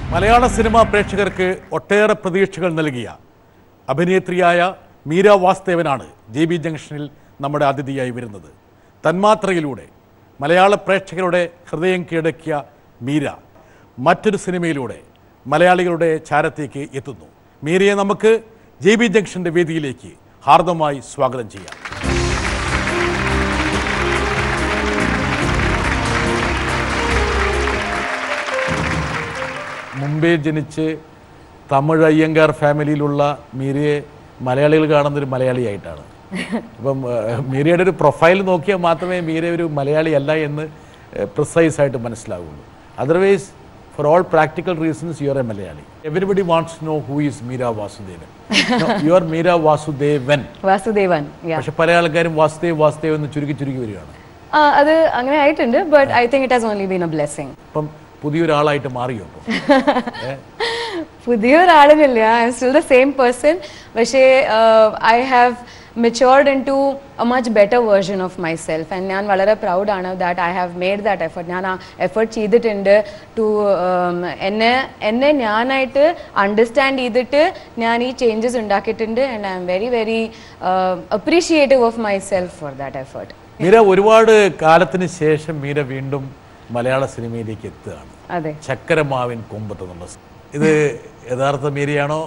മലയാള സിനിമാ പ്രേക്ഷകർക്ക് ഒട്ടേറെ പ്രതീക്ഷകൾ നൽകിയ അഭിനേത്രിയായ മീര വാസ്തേവനാണ് ജെ ബി ജംഗ്ഷനിൽ നമ്മുടെ അതിഥിയായി വരുന്നത് തന്മാത്രയിലൂടെ മലയാള പ്രേക്ഷകരുടെ ഹൃദയം കീഴടക്കിയ മീര മറ്റൊരു സിനിമയിലൂടെ മലയാളികളുടെ ചാരത്തേക്ക് എത്തുന്നു മീരയെ നമുക്ക് ജെ ബി ജംഗ്ഷന്റെ വേദിയിലേക്ക് ഹാർദമായി സ്വാഗതം ചെയ്യാം മുംബൈ ജനിച്ച് തമിഴ് അയ്യങ്കാർ ഫാമിലിയിലുള്ള മീരയെ മലയാളികൾ കാണുന്നൊരു മലയാളിയായിട്ടാണ് അപ്പം ഏഹ്, മീരയുടെ ഒരു പ്രൊഫൈൽ നോക്കിയാൽ മാത്രമേ മീര ഒരു മലയാളി അല്ല എന്ന് പ്രിസൈസ് ആയിട്ട് മനസ്സിലാവുള്ളൂ otherwise for all practical reasons you are a Malayali everybody wants know who is Meera Vasudevan you are Meera Vasudevan Vasudevan yeah. പക്ഷെ പല ആൾക്കാരും വാസുദേവ് വാസുദേവ് എന്ന് ചുരുക്കി ചുരുക്കി വരികയാണ് ആ, അത് അങ്ങനെ ആയിട്ടുണ്ട് but I think it has only been a blessing അപ്പം പുതിയൊരാളായിട്ട് മാറിയോ അപ്പം പുതിയൊരാളിനില്ല I'm still the same person പക്ഷേ I have matured into a much better version of myself and ഞാൻ വളരെ പ്രൗഡാണ് that I have made that effort ഞാൻ ആ എഫർട്ട് ചെയ്തിട്ടുണ്ട് ടു എന്നെ എന്നെ ഞാനായിട്ട് അണ്ടർസ്റ്റാൻഡ് ചെയ്തിട്ട് ഞാൻ ഈ ചേഞ്ചസ് ഉണ്ടാക്കിയിട്ടുണ്ട് and I M very very appreciative of myself for that effort Meera ഒരുപാട് കാലത്തിന് ശേഷം മീര വീണ്ടും മലയാള സിനിമയിലേക്ക് എത്തുകയാണ് അതെ ചക്കരമാവിൻ കൊമ്പത്ത് എന്നുള്ള സ്- ഇത് യഥാർത്ഥ മീരയാണോ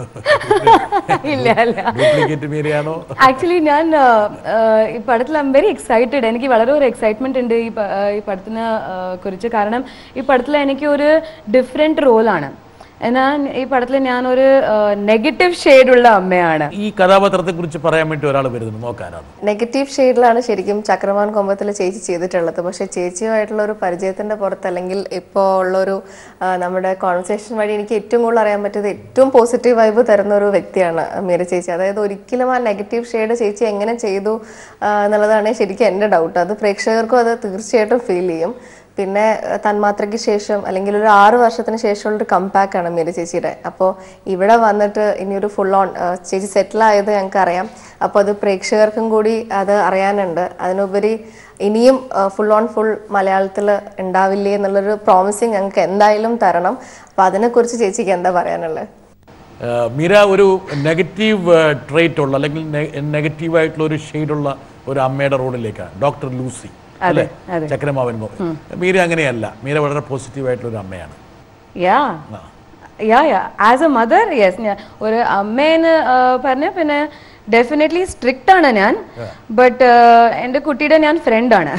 ഇല്ല അല്ല ഡ്യൂപ്ലിക്കേറ്റ് മീരയാണോ ആക്ച്വലി ഞാൻ ആ, ആ, ഈ പടത്തിൽ ഐ എം വെരി എക്സൈറ്റഡ് എനിക്ക് വളരെ ഒരു എക്സൈറ്റ്മെന്റ് ഉണ്ട് ഈ പ- ആ, ഈ പടത്തിനെ ആ, കുറിച്ച് കാരണം ഈ പടത്തിൽ എനിക്ക് ഒരു ഡിഫറെന്റ് റോളാണ് എന്നാൽ ഈ പടത്തിൽ ഞാനൊരു നെഗറ്റീവ് ഷെയ്ഡുള്ള അമ്മയാണ് ഈ കഥാപാത്രത്തെ കുറിച്ച് പറയാൻ വേണ്ടി ഒരാൾ വരുന്നുണ്ട് നോക്കാനാണ് നെഗറ്റീവ് ഷെയ്ഡിലാണ് ശരിക്കും ചക്രവാൻ കൊമ്പത്തിൽ ചേച്ചി ചെയ്തിട്ടുള്ളത് പക്ഷെ ചേച്ചിയുമായിട്ടുള്ള ഒരു പരിചയത്തിന്റെ പുറത്ത് അല്ലെങ്കിൽ ഇപ്പോൾ ഉള്ളൊരു ആ, നമ്മുടെ കോൺവെർസേഷൻ വഴി എനിക്ക് ഏറ്റവും കൂടുതൽ അറിയാൻ പറ്റിയത് ഏറ്റവും പോസിറ്റീവ് വൈബ് തരുന്ന ഒരു വ്യക്തിയാണ് മീര ചേച്ചി അതായത് ഒരിക്കലും ആ നെഗറ്റീവ് ഷെയ്ഡ് ചേച്ചി എങ്ങനെ ചെയ്തു ആ, എന്നുള്ളതാണ് ശരിക്കും എൻ്റെ ഡൗട്ട് അത് പ്രേക്ഷകർക്കും അത് തീർച്ചയായിട്ടും ഫീൽ ചെയ്യും പിന്നെ അഹ് തന്മാത്രയ്ക്ക് ശേഷം അല്ലെങ്കിൽ ഒരു ആറ് വർഷത്തിന് ശേഷമുള്ള ഒരു കംപാക്ക് ആണ് മീര ചേച്ചിയുടെ അപ്പോൾ ഇവിടെ വന്നിട്ട് ഇനി ഒരു ഫുൾ ഓൺ ചേച്ചി സെറ്റിൽ ആയത് ഞങ്ങൾക്ക് അറിയാം അപ്പോൾ അത് പ്രേക്ഷകർക്കും കൂടി അത് അറിയാനുണ്ട് അതിനുപരി ഇനിയും ഫുൾ ഓൺ ഫുൾ മലയാളത്തിൽ ഉണ്ടാവില്ലേ എന്നുള്ളൊരു പ്രോമിസിങ് ഞങ്ങൾക്ക് എന്തായാലും തരണം അപ്പോൾ അതിനെക്കുറിച്ച് ചേച്ചിക്ക് എന്താ പറയാനുള്ളത് ഏഹ് മീര ഒരു നെഗറ്റീവ് ട്രേറ്റ് ഉള്ള അല്ലെങ്കിൽ നെഗറ്റീവ് ആയിട്ടുള്ള ഒരു ഷെയ്ഡുള്ള ഒരു അമ്മയുടെ റോഡിലേക്കാണ് ഡോക്ടർ ലൂസി അല്ലേ ചക്രമാവൻ കൊമ്പ്. മീര അങ്ങനെയല്ല മീര വളരെ പോസിറ്റീവ് ആയിട്ടുള്ള ഒരു അമ്മയാണ് yeah yeah yeah as a mother yes ഒരു അമ്മേന്ന് ആ, പറഞ്ഞ പിന്നെ ഡെഫിനറ്റ്ലി സ്ട്രിക്റ്റ് ആണ് ഞാൻ ബട്ട് എൻ്റെ കുട്ടിയുടെ ഞാൻ ഫ്രണ്ടാണ്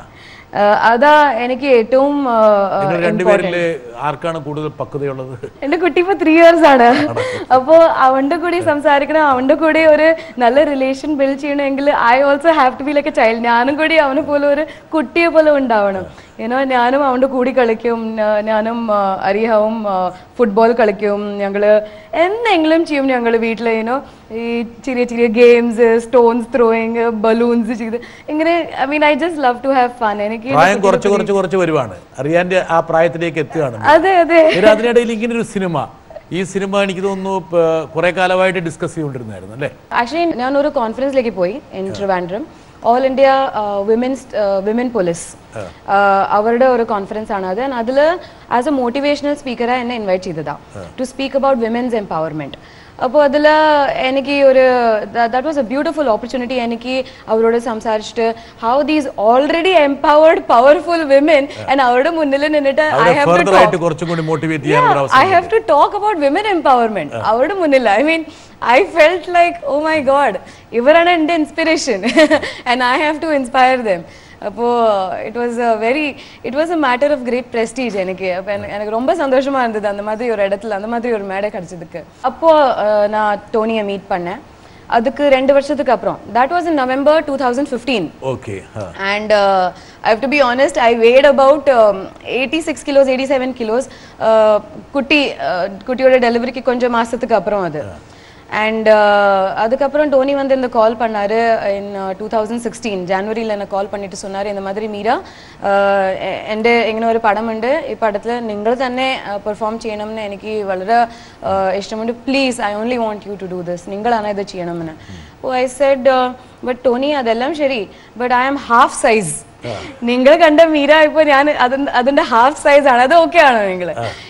അതാ എനിക്ക് ഏറ്റവും ആ, ആ, നിങ്ങൾ രണ്ടുപേരില് ആർക്കാണ് കൂടുതൽ പക്വതയുള്ളത് എന്റെ കുട്ടി ഇപ്പൊ ത്രീ ഇയേഴ്സ് ആണ് അപ്പോ അവന്റെ കൂടി സംസാരിക്കണം അവന്റെ കൂടി ഒരു നല്ല റിലേഷൻ ബിൽഡ് ചെയ്യണമെങ്കിൽ I also have to be like a child ഞാനും കൂടി അവനെ പോലെ ഒരു കുട്ടിയെ പോലെ ഉണ്ടാവണം ഏനോ ഞാനും അവന്റെ കൂടി കളിക്കും ഞാ- ഞാനും ആ, അരിഹവും ഫുട്ബോൾ കളിക്കും ഞങ്ങള് എന്തെങ്കിലും ചെയ്യും ഞങ്ങൾ വീട്ടിൽ ഏനോ ഈ ചെറിയ ചെറിയ ഗെയിംസ് സ്റ്റോൺസ് ത്രോയിങ് ബലൂൺസ് ചെയ്ത് ഇങ്ങനെ I mean I just love to have fun എനിക്ക് പ്രായം കുറച്ച് കുറച്ച് കുറച്ച് വരുവാണ് അറിയാൻ്റെ ആ പ്രായത്തിലേക്ക് എത്തുകയാണ് അതെ അതെ മീര അതിനിടയിൽ ഇങ്ങനെ ഒരു സിനിമ ഈ സിനിമ എനിക്ക് തോന്നുന്നു ഇപ്പൊ കുറെ കാലമായിട്ട് ഡിസ്കസ് ചെയ്തുകൊണ്ടിരുന്നായിരുന്നു അല്ലേ ആക്ച്വലി ഞാൻ ഒരു കോൺഫറൻസിലേക്ക് പോയി in Trivandrum all India women's women police അവരുടെ ഒരു കോൺഫറൻസ് ആണ് അത് അതിൽ ആസ് എ മോട്ടിവേഷണൽ സ്പീക്കറാണ് എന്നെ ഇൻവൈറ്റ് ചെയ്തതാ to speak about women's empowerment അപ്പോൾ അതിൽ എനിക്ക് ഒരു that was a beautiful opportunity എനിക്ക് അവരോട് സംസാരിച്ചിട്ട് how these already empowered powerful women and അവരുടെ മുന്നിൽ നിന്നിട്ട് ഐ അവരെ ഹാവ് ടു ഫർദർ ആയിട്ട് കുറച്ചും കൂടി മോട്ടിവേറ്റ് ചെയ്യാൻ ഒരു ഐ അവസരം have to talk about women empowerment അവരുടെ മുന്നിൽ I mean I felt like oh my God ഇവരാണ് എൻ്റെ inspiration and I have to inspire them അപ്പോൾ it was a very it was a matter of great prestige எனக்கு அப்போ எனக்கு ரொம்ப சந்தோஷமா இருந்தது அந்த மாதிரி ஒரு இடத்துல அந்த மாதிரி ஒரு மேடை கிடைச்சதுக்கு அப்போ அஹ், நான் டோனியை மீட் பண்ணேன் அதுக்கு ரெண்டு வருஷத்துக்கு அப்புறம் that was in November two thousand fifteen okay and uh, I have to be honest, I weighed about um, 86 kilos, 87 kilos. Uh, குட்டி uh, குட்டியோட டெலிவரிக்கு கொஞ்சம் மாசத்துக்கு அப்புறம் அது அண்ட் அதுக்கப்புறம் டோனி வந்து இந்த கால் பண்ணாரு இன் டூ தௌசண்ட் சிக்സ്റ്റീൻ ജാനുവരിയിൽ എന്നെ കോൾ பண்ணிட்டு சொன்னாரு இந்த மாதிரி മീര ആഹ് എ- എൻ്റെ ഇങ്ങനെ ഒരു പടമുണ്ട് ഈ പടത്തിൽ നിങ്ങൾ തന്നെ പെർഫോം ചെയ്യണമെന്ന് എനിക്ക് വളരെ ആഹ് ഇഷ്ടമുണ്ട് please I only want you to do this നിങ്ങളാണ് ഇത് ചെയ്യണമെന്ന് oh I said but Tony അതെല്ലാം ശരി but I am half size നിങ്ങൾ കണ്ട മീര ഇപ്പൊ ഞാൻ അതിന്റെ അതിന്റെ ഹാഫ് സൈസ് ആണ് അത് ഓക്കെ ആണോ നിങ്ങൾ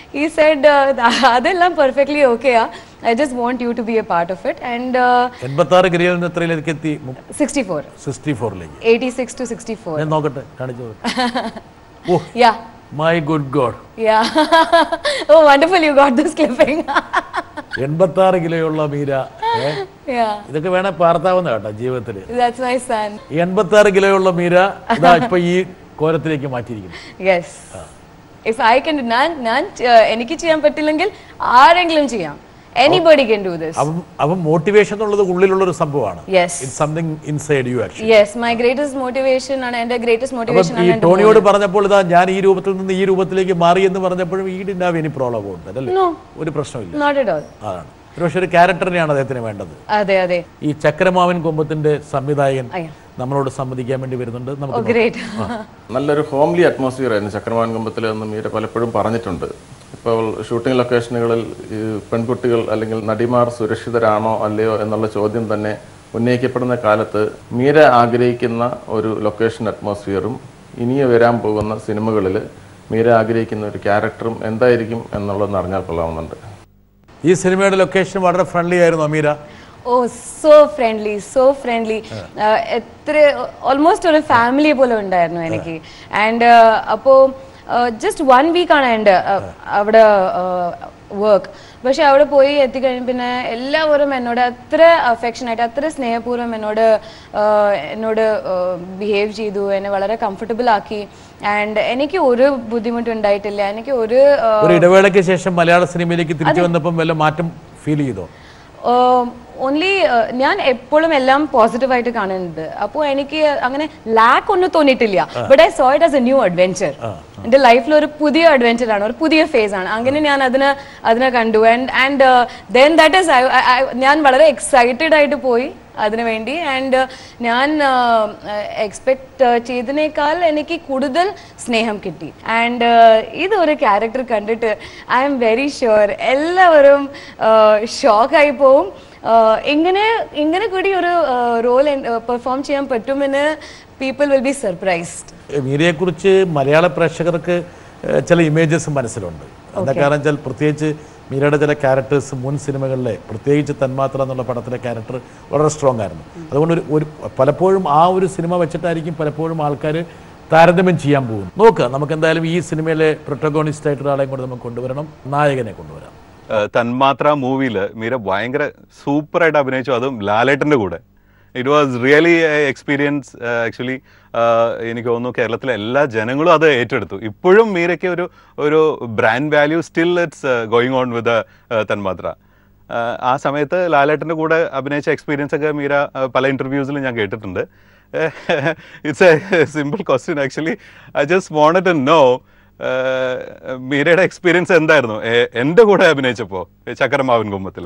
he said uh, അതെല്ലാം പെർഫെക്റ്റ്ലി ഓക്കെയാ I just want you to be a part of it and എൺപത്തി ആറ് ഗിരിയിൽ നിന്ന് എത്രയിലേക്ക് എത്തി സിക്സ്റ്റി ഫോർ സിക്സ്റ്റി ഫോറിലേക്ക് eighty six to sixty four ഞാൻ നോക്കട്ടെ കാണിച്ചു oh yeah my good God yeah oh wonderful you got this clipping എൺപത്തി ആറ് കിലോയുള്ള മീര ഏ? യാ ഇതൊക്കെ വേണേ പാർത്താവുന്ന കേട്ടോ ജീവിതത്തിൽ ദാറ്റ്സ് മൈ സൺ എൺപത്തി ആറ് കിലോയുള്ള മീര ഇതാ ഇപ്പൊ ഈ കോലത്തിലേക്ക് മാറ്റിയിരിക്കുന്നു യെസ് ഇഫ് ഐ കൻ ഞാൻ ഞാൻ uh, എനിക്ക് ചെയ്യാൻ പറ്റില്ലെങ്കിൽ ആരെങ്കിലും ചെയ്യാം എനിബഡി കൻ ഡു ദിസ് അപ്പം അപ്പം മോട്ടിവേഷൻ എന്നുള്ളത് ഉള്ളിലുള്ള ഒരു സംഭവമാണ് yes it's something inside you actually yes my greatest motivation ആണ് എന്റെ ഗ്രേറ്റസ്റ്റ് മോട്ടിവേഷൻ അപ്പം ഈ ആണ് ടോണിയോട് പറഞ്ഞപ്പോൾ ഇതാ ഞാൻ ഈ രൂപത്തിൽ നിന്ന് ഈ രൂപത്തിലേക്ക് മാറി എന്ന് പറഞ്ഞപ്പോഴും ഈ ഡിൻ ഹാവ് എനി പ്രോബ്ലം ഉണ്ട് അല്ലേ നോ ഒരു പ്രശ്നമില്ല നോട്ട് അറ്റ് ഓൾ അതാണ് ഒരു പക്ഷേ ഒരു ക്യാരക്ടറിനെയാണ് അദ്ദേഹത്തിന് വേണ്ടത് അതെ അതെ ഈ ചക്രമാവൻ കൊമ്പത്തിന്റെ സംവിധായകൻ അയ്യോ നമ്മളോട് സംവദിക്കാൻ വേണ്ടി വരുന്നുണ്ട് ഓ നമുക്ക് ഗ്രേറ്റ് നല്ലൊരു ഹോംലി അറ്റ്മോസ്ഫിയർ ആയിരുന്നു ചക്രവാൻ കമ്പത്തിൽ എന്ന് മീര പലപ്പോഴും പറഞ്ഞിട്ടുണ്ട് ഇപ്പോൾ ഷൂട്ടിംഗ് ലൊക്കേഷനുകളിൽ ഈ പെൺകുട്ടികൾ അല്ലെങ്കിൽ നടിമാർ സുരക്ഷിതരാണോ അല്ലയോ എന്നുള്ള ചോദ്യം തന്നെ ഉന്നയിക്കപ്പെടുന്ന കാലത്ത് മീര ആഗ്രഹിക്കുന്ന ഒരു ലൊക്കേഷൻ അറ്റ്മോസ്ഫിയറും ഇനി വരാൻ പോകുന്ന സിനിമകളിൽ മീര ആഗ്രഹിക്കുന്ന ഒരു ക്യാരക്ടറും എന്തായിരിക്കും എന്നുള്ളതെന്ന് അറിഞ്ഞാൽ കൊള്ളാവുന്നുണ്ട് ഈ സിനിമയുടെ ലൊക്കേഷൻ വളരെ ഫ്രണ്ട്ലി ആയിരുന്നു അമീര oh so friendly so friendly എത്ര ഓൾമോസ്റ്റ് ഒരു ഫാമിലി പോലെ ഉണ്ടായിരുന്നു എനിക്ക് ആൻഡ് അപ്പോൾ ജസ്റ്റ് വൺ വീക്കാണ് എൻ്റെ uh, അവിടെ വർക്ക് പക്ഷെ അവിടെ പോയി എത്തിക്കഴിഞ്ഞ് പിന്നെ എല്ലാവരും എന്നോട് അത്ര അഫെക്ഷനായിട്ട് അത്ര സ്നേഹപൂർവ്വം എന്നോട് uh, എന്നോട് ബിഹേവ് ചെയ്തു എന്നെ വളരെ കംഫർട്ടബിൾ ആക്കി ആൻഡ് എനിക്ക് ഒരു ബുദ്ധിമുട്ടും ഉണ്ടായിട്ടില്ല എനിക്ക് ഒരു uh, ഒരു ഇടവേളയ്ക്ക് ശേഷം മലയാള സിനിമയിലേക്ക് തിരിച്ചു വന്നപ്പം വല്ല മാറ്റം ഫീൽ ചെയ്തോ ഓൺലി ഞാൻ എപ്പോഴും എല്ലാം പോസിറ്റീവ് ആയിട്ട് കാണുന്നുണ്ട് അപ്പോൾ എനിക്ക് അങ്ങനെ ലാക്ക് ഒന്നും തോന്നിയിട്ടില്ല but I saw it as a new adventure എന്റെ ലൈഫിൽ ഒരു പുതിയ അഡ്വെഞ്ചർ ആണ് ഒരു പുതിയ ഫേസ് ആണ് അങ്ങനെ ഞാൻ അതിനെ അതിനെ കണ്ടു and and then that is ഞാൻ വളരെ എക്സൈറ്റഡ് ആയിട്ട് പോയി അതിനു വേണ്ടി ആൻഡ് ഞാൻ എക്സ്പെക്ട് ചെയ്തതിനേക്കാൾ എനിക്ക് കൂടുതൽ സ്നേഹം കിട്ടി ആൻഡ് ഇത് ഒരു ക്യാരക്ടർ കണ്ടിട്ട് ഐ എം വെരി ഷുവർ എല്ലാവരും ഷോക്കായി പോവും ആഹ് ഇങ്ങനെ ഇങ്ങനെ കൂടി ഒരു റോൾ പെർഫോം ചെയ്യാൻ പറ്റുമെന്ന് പീപ്പിൾ വിൽ ബി സർപ്രൈസ്ഡ് മീരയെക്കുറിച്ച് മലയാള പ്രേക്ഷകർക്ക് ഏഹ്, ചില ഇമേജസ് മനസ്സിലുണ്ട് എന്താ കാരണം വെച്ചാൽ പ്രത്യേകിച്ച് മീരയുടെ ചില ക്യാരക്ടേഴ്സ് മുൻ സിനിമകളിലെ പ്രത്യേകിച്ച് തന്മാത്ര എന്നുള്ള പടത്തിലെ ക്യാരക്ടർ വളരെ സ്ട്രോങ് ആയിരുന്നു അതുകൊണ്ട് ഒരു ഒരു പലപ്പോഴും ആ ഒരു സിനിമ വെച്ചിട്ടായിരിക്കും പലപ്പോഴും ആൾക്കാർ താരതമ്യം ചെയ്യാൻ പോകും നോക്കുക നമുക്ക് എന്തായാലും ഈ സിനിമയിലെ പ്രൊട്ടഗോണിസ്റ്റ് ആയിട്ട് ഒരാളെയും കൂടെ നമുക്ക് കൊണ്ടുവരണം നായകനെ കൊണ്ടുവരാം ഏഹ് തന്മാത്ര മൂവിയിൽ മീര ഭയങ്കര സൂപ്പറായിട്ട് അഭിനയിച്ചു അതും ലാലേട്ടൻ്റെ കൂടെ it was really experience actually എനിക്ക് തോന്നുന്നു കേരളത്തിലെ എല്ലാ ജനങ്ങളും അത് ഏറ്റെടുത്തു ഇപ്പോഴും മീരയ്ക്ക് ഒരു ഒരു brand value still it's going on with Thanmathra ആഹ് ആ സമയത്ത് ലാലേട്ടൻ്റെ കൂടെ അഭിനയിച്ച എക്സ്പീരിയൻസ് ഒക്കെ മീര ആഹ് പല ഇൻ്റർവ്യൂസിലും ഞാൻ കേട്ടിട്ടുണ്ട് it's a simple question actually I just wanted to know മീരയുടെ എക്സ്പീരിയൻസ് എന്തായിരുന്നു എ- എൻ്റെ കൂടെ അഭിനയിച്ചപ്പോൾ ചക്കരമാവൻ കുമ്പത്തിൽ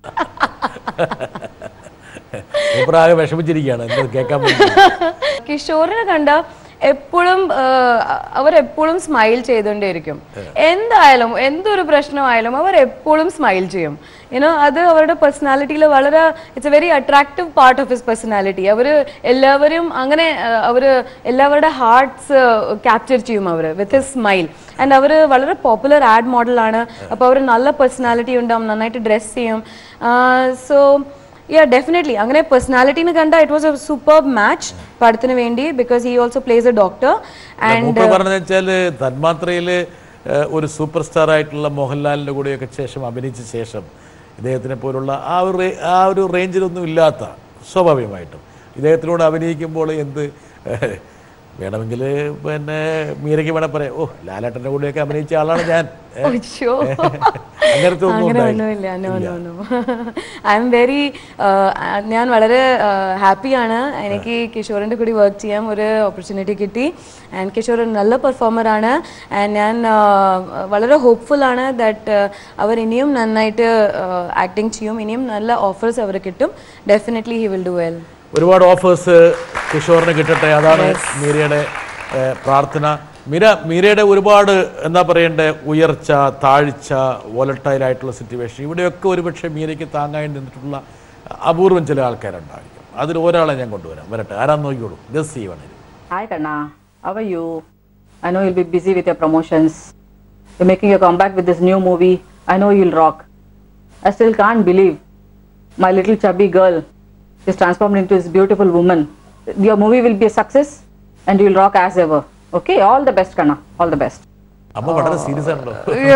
പ്രായം വിഷമിച്ചിരിക്കുകയാണ് എന്നത് കേൾക്കാൻ വേണ്ടി കിഷോറിനെ കണ്ട എപ്പോഴും അവർ എപ്പോഴും സ്മൈൽ ചെയ്തുകൊണ്ടേയിരിക്കും എന്തായാലും എന്തൊരു പ്രശ്നമായാലും അവർ എപ്പോഴും സ്മൈൽ ചെയ്യും യുനോ അത് അവരുടെ പേഴ്സണാലിറ്റിയിൽ വളരെ it's a very attractive part of his personality അവർ എല്ലാവരും അങ്ങനെ അവർ എല്ലാവരുടെ ഹാർട്ട്സ് ക്യാപ്ചർ ചെയ്യും അവർ വിത്ത് ഹിസ് സ്മൈൽ ആൻഡ് അവർ വളരെ പോപ്പുലർ ആഡ് മോഡലാണ് അപ്പോൾ അവർ നല്ല പേഴ്സണാലിറ്റി ഉണ്ടാവും നന്നായിട്ട് ഡ്രസ് ചെയ്യും സോ യാ ഡെഫിനറ്റ്ലി അങ്ങനെ പേഴ്സണാലിറ്റിന് കണ്ട it was a super match പടത്തിന് വേണ്ടി because he also plays a doctor and മൂപ്പർ പറഞ്ഞത് വെച്ചാൽ തന്മാത്രയിൽ ഒരു സൂപ്പർ സ്റ്റാർ ആയിട്ടുള്ള മോഹൻലാലിൻ്റെ കൂടെയൊക്കെ ശേഷം അഭിനയിച്ച ശേഷം ഇദ്ദേഹത്തിനെ പോലുള്ള ആ ഒരു റേ- ആ ഒരു റേഞ്ചിലൊന്നും ഇല്ലാത്ത സ്വാഭാവികമായിട്ടും ഇദ്ദേഹത്തിനോട് അഭിനയിക്കുമ്പോൾ എന്ത് ഏഹ്, വേണമെങ്കിൽ പിന്നെ മീരയ്ക്ക് വേണേൽ പറയാം ഓ ലാലേട്ടൻ്റെ കൂടെയൊക്കെ അഭിനയിച്ച ആളാണ് ഞാൻ ഏഹ്, അയ്യോ അങ്ങനത്തെ ഒന്നും അങ്ങനെ ഉണ്ടായില്ല. ഒന്നുമില്ല no no no I M very ഞാൻ വളരെ ഹാപ്പിയാണ് എനിക്ക് കിഷോറിൻ്റെ കൂടി വർക്ക് ചെയ്യാൻ ഒരു ഓപ്പർച്യൂണിറ്റി കിട്ടി ആൻഡ് കിഷോർ ഒരു നല്ല പെർഫോമറാണ് ആൻഡ് ഞാൻ uh, വളരെ ഹോപ്പ്ഫുൾ ആണ് ദാറ്റ് അവർ ഇനിയും നന്നായിട്ട് ആക്ടിങ് ചെയ്യും ഇനിയും നല്ല ഓഫേഴ്സ് അവർ കിട്ടും definitely he will do well ഒരുപാട് ഓഫേഴ്സ് കിഷോറിന് കിട്ടട്ടെ അതാണ് മീരയുടെ ഏഹ്, പ്രാർത്ഥന മീര മീരയുടെ ഒരുപാട് എന്താ പറയണ്ടേ ഉയർച്ച താഴ്ച വോലട്ടൈൽ ആയിട്ടുള്ള സിറ്റുവേഷൻ ഇവിടെയൊക്കെ ഒരുപക്ഷെ മീരയ്ക്ക് താങ്ങായി നിന്നിട്ടുള്ള അപൂർവം ചില ആൾക്കാരുണ്ടായിരിക്കും അതിൽ ഒരാളെ ഞാൻ കൊണ്ടുവരാം വരട്ടെ ആരാന്ന് നോക്കിയോളൂ ഗസ് ചെയ്യുവാണെങ്കിൽ Hi, Kanna. How are you? I know you'll be busy with your promotions. you're making a comeback with this new movie. I know you'll rock. I still can't believe my little chubby girl is transformed into this beautiful woman. Your movie will be a success and you'll rock as ever. Okay, all the best, Kana. All the best. അമ്മ വളരെ serious ആണല്ലോ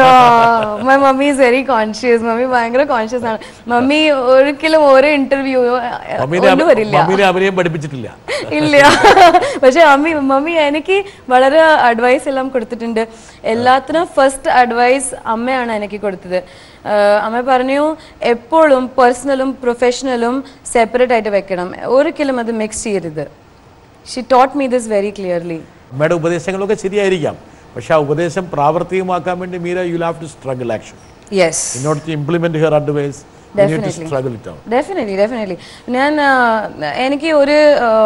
my mummy is very conscious mummy ഭയങ്കര conscious ആണ് mummy ഒരിക്കലും ഒരു interview മമ്മീനെ ഒന്നും വരില്ല മമ്മീനെ അഭിനയം പഠിപ്പിച്ചിട്ടില്ല ഇല്ല പക്ഷെ അമ്മി മമ്മി എനിക്ക് വളരെ അഡ്വൈസ് എല്ലാം കൊടുത്തിട്ടുണ്ട് എല്ലാത്തിനും ഫസ്റ്റ് അഡ്വൈസ് അമ്മയാണ് എനിക്ക് കൊടുത്തത് ആഹ് അമ്മ പറഞ്ഞു എപ്പോഴും പേഴ്സണലും പ്രൊഫഷണലും സെപ്പറേറ്റ് ആയിട്ട് വെക്കണം ഒരിക്കലും അത് മിക്സ് ചെയ്യരുത് she taught me this very clearly അമ്മയുടെ ഉപദേശങ്ങളൊക്കെ ശരിയായിരിക്കാം പക്ഷെ ആ ഉപദേശം പ്രാവർത്തികമാക്കാൻ വേണ്ടി Meera you have to struggle action yes in order to implement her advice you need to struggle it out definitely definitely ഞാൻ ആ, എനിക്ക് ഒരു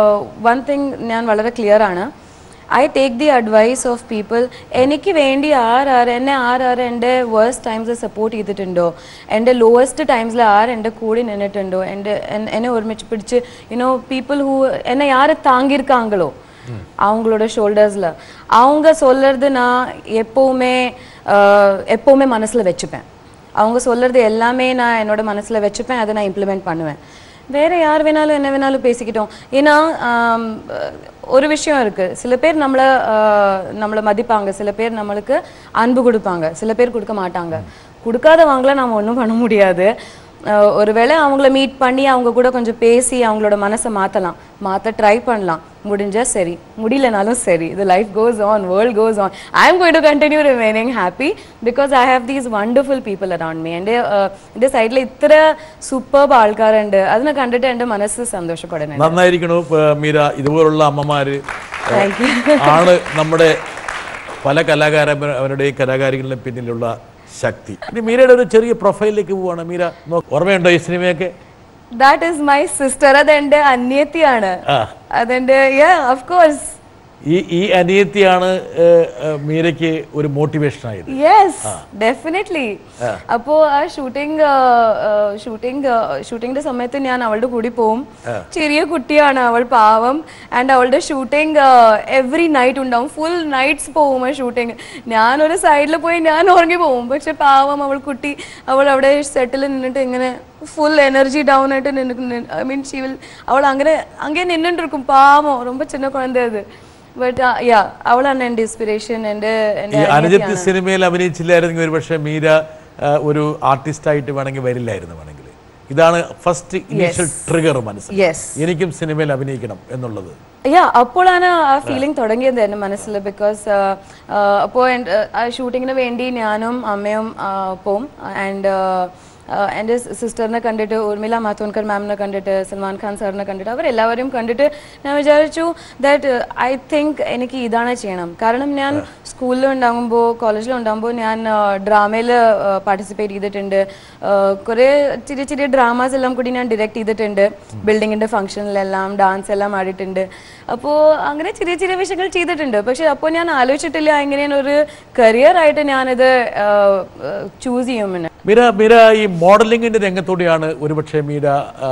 വൺ തിങ് ഞാൻ വളരെ ക്ലിയർ ആണ് I take the advice of people എനിക്ക് വേണ്ടി ആരാര് എന്നെ ആരാര് എൻ്റെ വേഴ്സ്റ്റ് ടൈംസ് സപ്പോർട്ട് ചെയ്തിട്ടുണ്ടോ എൻ്റെ ലോവസ്റ്റ് ടൈംസിൽ ആര് എൻ്റെ കൂടെ നിന്നിട്ടുണ്ടോ എൻ്റെ എൻ- എന്നെ ഒരുമിച്ച് പിടിച്ച് യുനോ പീപ്പിൾ ഹൂ എന്നെ யார் தாங்கியிருக்காங்களோ அவங்களோட ஷோல்டர்ஸில் அவங்க சொல்கிறது நான் எப்போவுமே ஆஹ், எப்போவுமே மனசில் வச்சுப்பேன் அவங்க சொல்கிறது எல்லாமே நான் என்னோட மனசில் வச்சுப்பேன் அதை நான் இம்ப்ளிமெண்ட் பண்ணுவேன் வேற யார் வேணாலும் என்ன வேணாலும் பேசிக்கிட்டோம் ஏன்னா ஆம், ஒரு விஷயம் இருக்கு சில பேர் நம்மளை ஆஹ், நம்மளை மதிப்பாங்க சில பேர் நம்மளுக்கு அன்பு கொடுப்பாங்க சில பேர் கொடுக்க மாட்டாங்க கொடுக்காதவங்கள நாம ஒன்றும் பண்ண முடியாது ஆஹ், ஒருவேளை அவங்கள மீட் பண்ணி அவங்க கூட கொஞ்சம் பேசி அவங்களோட மனசை மாற்றலாம் மாற்ற ட்ரை பண்ணலாம் முடிஞ்சா சரி முடியலனாலும் சரி the life goes on world goes on i am going to continue remaining happy because i have these wonderful people around me എൻ്റെ എൻ്റെ സൈഡിൽ ഇത്ര സൂപ്പർബ് ആൾക്കാരുണ്ട് അതിനെ കണ്ടിട്ട് എൻ്റെ മനസ്സ് സന്തോഷപ്പെടുന്നുണ്ട് നന്നായിരിക്കണു ഇപ്പൊ മീര ഇതുപോലുള്ള അമ്മമാര് താങ്ക് യു ആണ് നമ്മുടെ പല കലാകാരന്മാരുടെയും കലാകാരികളുടെ പിന്നിലുള്ള ശക്തി ഇനി മീരയുടെ ഒരു ചെറിയ പ്രൊഫൈലിലേക്ക് പോവാണ് മീര നോ- ഓർമ്മയുണ്ടോ ഈ സിനിമയൊക്കെ ദാറ്റ് ഈസ് മൈ സിസ്റ്റർ അതെന്റെ അന്യത്തിയാണ് ആ. അതെന്റെ യാ ഓഫ് കോഴ്സ് ഈ ഈ അനിയത്തിയാണ് ഏഹ്, ഏഹ്, മീരയ്ക്ക് ഒരു മോട്ടിവേഷൻ ആയത് യെസ് ഡെഫിനറ്റ്ലി അപ്പോ ആ ഷൂട്ടിംഗ് ഷൂട്ടിംഗ് ഷൂട്ടിംഗിന്റെ സമയത്ത് ഞാൻ അവളുടെ കൂടി പോവും ചെറിയ കുട്ടിയാണ് അവൾ പാവം ആൻഡ് അവളുടെ ഷൂട്ടിംഗ് എവറി നൈറ്റ് ഉണ്ടാവും ഫുൾ നൈറ്റ്സ് പോവും ആ ഷൂട്ടിംഗ് ഞാൻ ഒരു സൈഡിൽ പോയി ഞാൻ ഉറങ്ങി പോവും പക്ഷെ പാവം അവൾ കുട്ടി അവൾ അവിടെ സെറ്റിൽ നിന്നിട്ട് ഇങ്ങനെ ഫുൾ എനർജി ഡൗൺ ആയിട്ട് നിന്നിട്ട് ഐ മീൻ ഷീ വിൽ അവൾ അങ്ങനെ അങ്ങനെ നിന്നിട്ടിരിക്കും പാവം ரொம்ப சின்ன குழந்தை அது ബട്ട് യാ അവളാണ് എൻ്റെ ഇൻസ്പിറേഷൻ എൻ്റെ ഈ എൻ്റെ അനുജത്തി സിനിമയിൽ അഭിനയിച്ചില്ലായിരുന്നെങ്കിൽ ഒരു പക്ഷേ മീര ആ, ഒരു ആർട്ടിസ്റ്റ് ആയിട്ട് വേണമെങ്കിൽ വരില്ലായിരുന്നു വേണമെങ്കിൽ ഇതാണ് ഫസ്റ്റ് ഇനീഷ്യൽ ട്രിഗർ മനസ്സിൽ യെസ് എനിക്കും സിനിമയിൽ അഭിനയിക്കണം എന്നുള്ളത് യാ അപ്പോഴാണ് ആ ഫീലിംഗ് തുടങ്ങിയത് എൻ്റെ മനസ്സിൽ ബിക്കോസ് അപ്പോൾ ആ ഷൂട്ടിങ്ങിന് വേണ്ടി ഞാനും അമ്മയും ആ, പോവും ആൻഡ് എൻ്റെ സിസ്റ്ററിനെ കണ്ടിട്ട് ഉർമിള മാത്തോൻകർ മാമിനെ കണ്ടിട്ട് സൽമാൻ ഖാൻ സാറിനെ കണ്ടിട്ട് അവരെല്ലാവരും കണ്ടിട്ട് ഞാൻ വിചാരിച്ചു ദാറ്റ് ഐ തിങ്ക് എനിക്ക് ഇതാണ് ചെയ്യണം കാരണം ഞാൻ സ്കൂളിൽ ഉണ്ടാകുമ്പോൾ കോളേജിൽ ഉണ്ടാകുമ്പോൾ ഞാൻ ഡ്രാമയിൽ പാർട്ടിസിപ്പേറ്റ് ചെയ്തിട്ടുണ്ട് കുറേ ചെറിയ ചെറിയ ഡ്രാമാസ് എല്ലാം കൂടി ഞാൻ ഡയറക്റ്റ് ചെയ്തിട്ടുണ്ട് ബിൽഡിങ്ങിൻ്റെ ഫംഗ്ഷനിലെല്ലാം ഡാൻസ് എല്ലാം ആടിയിട്ടുണ്ട് അപ്പോൾ അങ്ങനെ ചെറിയ ചെറിയ വിഷയങ്ങൾ ചെയ്തിട്ടുണ്ട് പക്ഷെ അപ്പോൾ ഞാൻ ആലോചിച്ചിട്ടില്ല എങ്ങനെയാണ് ഒരു കരിയർ ആയിട്ട് ഞാനിത് ചൂസ് ചെയ്യുമെന്ന് മീര മീര ഈ മോഡലിംഗിന്റെ രംഗത്തൂടെയാണ് ഒരുപക്ഷെ മീര ആ,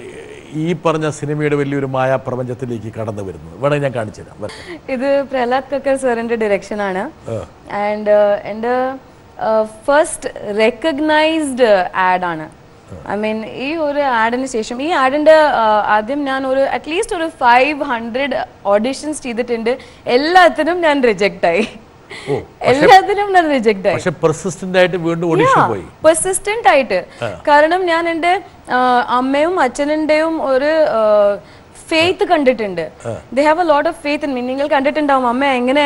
ഈ പറഞ്ഞ സിനിമയുടെ വലിയൊരു മായാ പ്രപഞ്ചത്തിലേക്ക് കടന്നു വരുന്നത് വേണമെങ്കിൽ ഞാൻ കാണിച്ചു തരാം വരട്ടെ. ഇത് പ്രഹ്ലാദ് കക്കർ സാറിന്റെ ഡയറക്ഷൻ ആണ് ആൻഡ് എൻ്റെ ഫസ്റ്റ് റെക്കഗ്നൈസ്ഡ് ആഡ് ആണ് ഐ മീൻ ഈ ഒരു ആഡിന് ശേഷം ഈ ആഡിന്റെ ആദ്യം ഞാൻ ഒരു അറ്റ്ലീസ്റ്റ് ഒരു ഫൈവ് ഹൺഡ്രഡ് ഓഡിഷൻസ് ചെയ്തിട്ടുണ്ട് എല്ലാത്തിനും ഞാൻ റിജക്റ്റ് ആയി എല്ലാത്തിനും ഞാൻ റിജക്റ്റ് ആയി പക്ഷെ പെർസിസ്റ്റന്റ് ആയിട്ട് വീണ്ടും ഓഡിഷൻ പോയി പെർസിസ്റ്റന്റ് ആയിട്ട് കാരണം ഞാൻ എൻ്റെ ആ, അമ്മയും അച്ഛനുടെയും ഒരു ഫെയ്ത്ത് കണ്ടിട്ടുണ്ട് they have a lot of faith in me നിങ്ങൾ കണ്ടിട്ടുണ്ടാവും അമ്മ എങ്ങനെ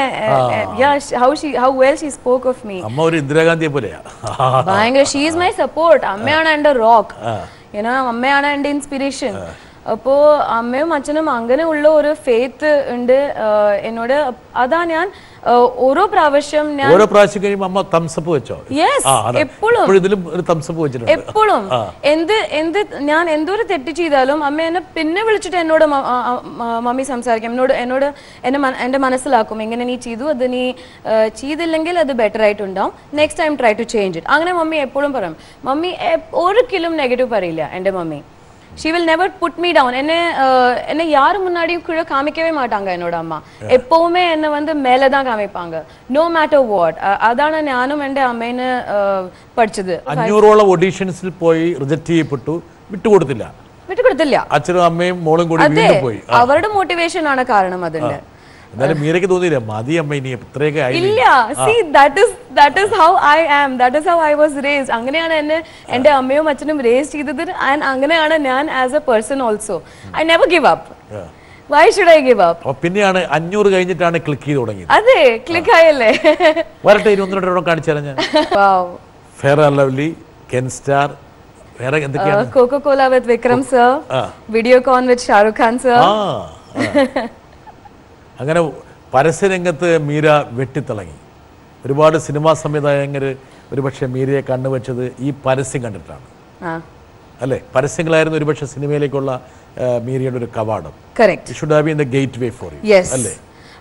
how she how well she spoke of me അമ്മ ഒരു ഇന്ദിരാഗാന്ധിയെ പോലെയാ ഭയങ്കര ഷീസ് മൈ സപ്പോർട്ട് അമ്മയാണ് എൻ്റെ റോക്ക് ഏനോ അമ്മയാണ് എൻ്റെ ഇൻസ്പിറേഷൻ അപ്പോ അമ്മയും അച്ഛനും അങ്ങനെയുള്ള ഒരു ഫെയ്ത്ത് ഉണ്ട് ആ, എന്നോട് അതാ ഞാൻ ആ, ഓരോ പ്രാവശ്യം ഞാൻ ഓരോ പ്രാവശ്യം കഴിയുമ്പോൾ അമ്മ തംസപ്പ് വെച്ചോ യെസ് ആ, അതെ. എപ്പോഴും ഇപ്പോഴും ഇതിലും ഒരു തംസപ്പ് വെച്ചിട്ടുണ്ട് എപ്പോഴും എന്ത് എന്ത് ഞാൻ എന്തൊരു തെറ്റ് ചെയ്താലും അമ്മ എന്നെ പിന്നെ വിളിച്ചിട്ട് എന്നോട് മ- ആ, ആ, മ- മമ്മി സംസാരിക്കും എന്നോട് എന്നോട് എന്നെ മന- എന്റെ മനസ്സിലാക്കും ഇങ്ങനെ നീ ചെയ്തു അത് നീ ആ, ചെയ്തില്ലെങ്കിൽ അത് ബെറ്റർ ആയിട്ടുണ്ടാവും next time try to change it അങ്ങനെ മമ്മി എപ്പോഴും പറയും മമ്മി എപ്- ഒരിക്കലും നെഗറ്റീവ് പറയില്ല എൻ്റെ mummy she will never put me down என்ன அஹ், என்ன யாரு முன்னாடியும் கீழே காமிக்கவே மாட்டாங்க என்னோட அம்மா எப்பவுமே என்ன வந்து மேலே தான் காமிப்பாங்க நோ மேட்டர் வாட் അതാണ് ഞാനും എൻ്റെ അമ്മേനെ അഹ്, പഠിച്ചത് അഞ്ഞൂറോളം ഒഡീഷൻസിൽ പോയി റിജക്ട് ചെയ്യപ്പെട്ടു വിട്ടുകൊടുത്തില്ല വിട്ടുകൊടുത്തില്ല അച്ഛനും അമ്മയും മോളും കൂടി അതെ വീണ്ടും പോയി ആ. അവരുടെ മോട്ടിവേഷൻ ആണ് കാരണം അതിന്റെ എന്നാലും മീരയ്ക്ക് തോന്നിയില്ല മതി അമ്മ ഇനി ഇത്രയൊക്കെ ആയില്ലേ ഇല്ല see that is that is how I am that is how I was raised അങ്ങനെയാണ് എന്നെ എൻ്റെ അമ്മയും അച്ഛനും റേസ് ചെയ്തത് ആൻഡ് അങ്ങനെയാണ് ഞാൻ as a person also I never give up why should I give up അപ്പൊ പിന്നെയാണ് അഞ്ഞൂറ് കഴിഞ്ഞിട്ടാണ് ക്ലിക്ക് ചെയ്ത് തുടങ്ങിയത് അതെ ക്ലിക്ക് ആയല്ലേ വരട്ടെ ഇനി ഒന്ന് രണ്ടോ കാണിച്ചാലും ഞാൻ Wow. Fair and Lovely Kenstar വേറെ എന്തൊക്കെയാണ് Coca Cola with Vikram sir ആ. Videocon with Shahrukh Khan sir ആ ആ. അങ്ങനെ പരസ്യരംഗത്ത് മീര വെട്ടിത്തിളങ്ങി ഒരുപാട് സിനിമാ സംവിധായകർ ഒരുപക്ഷെ മീരയെ കണ്ണുവെച്ചത് ഈ പരസ്യം കണ്ടിട്ടാണ് ആ അല്ലേ പരസ്യങ്ങളായിരുന്നു ഒരുപക്ഷെ സിനിമയിലേക്കുള്ള ആ, മീരയുടെ ഒരു കവാടം correct should have been the gateway for you yes അല്ലേ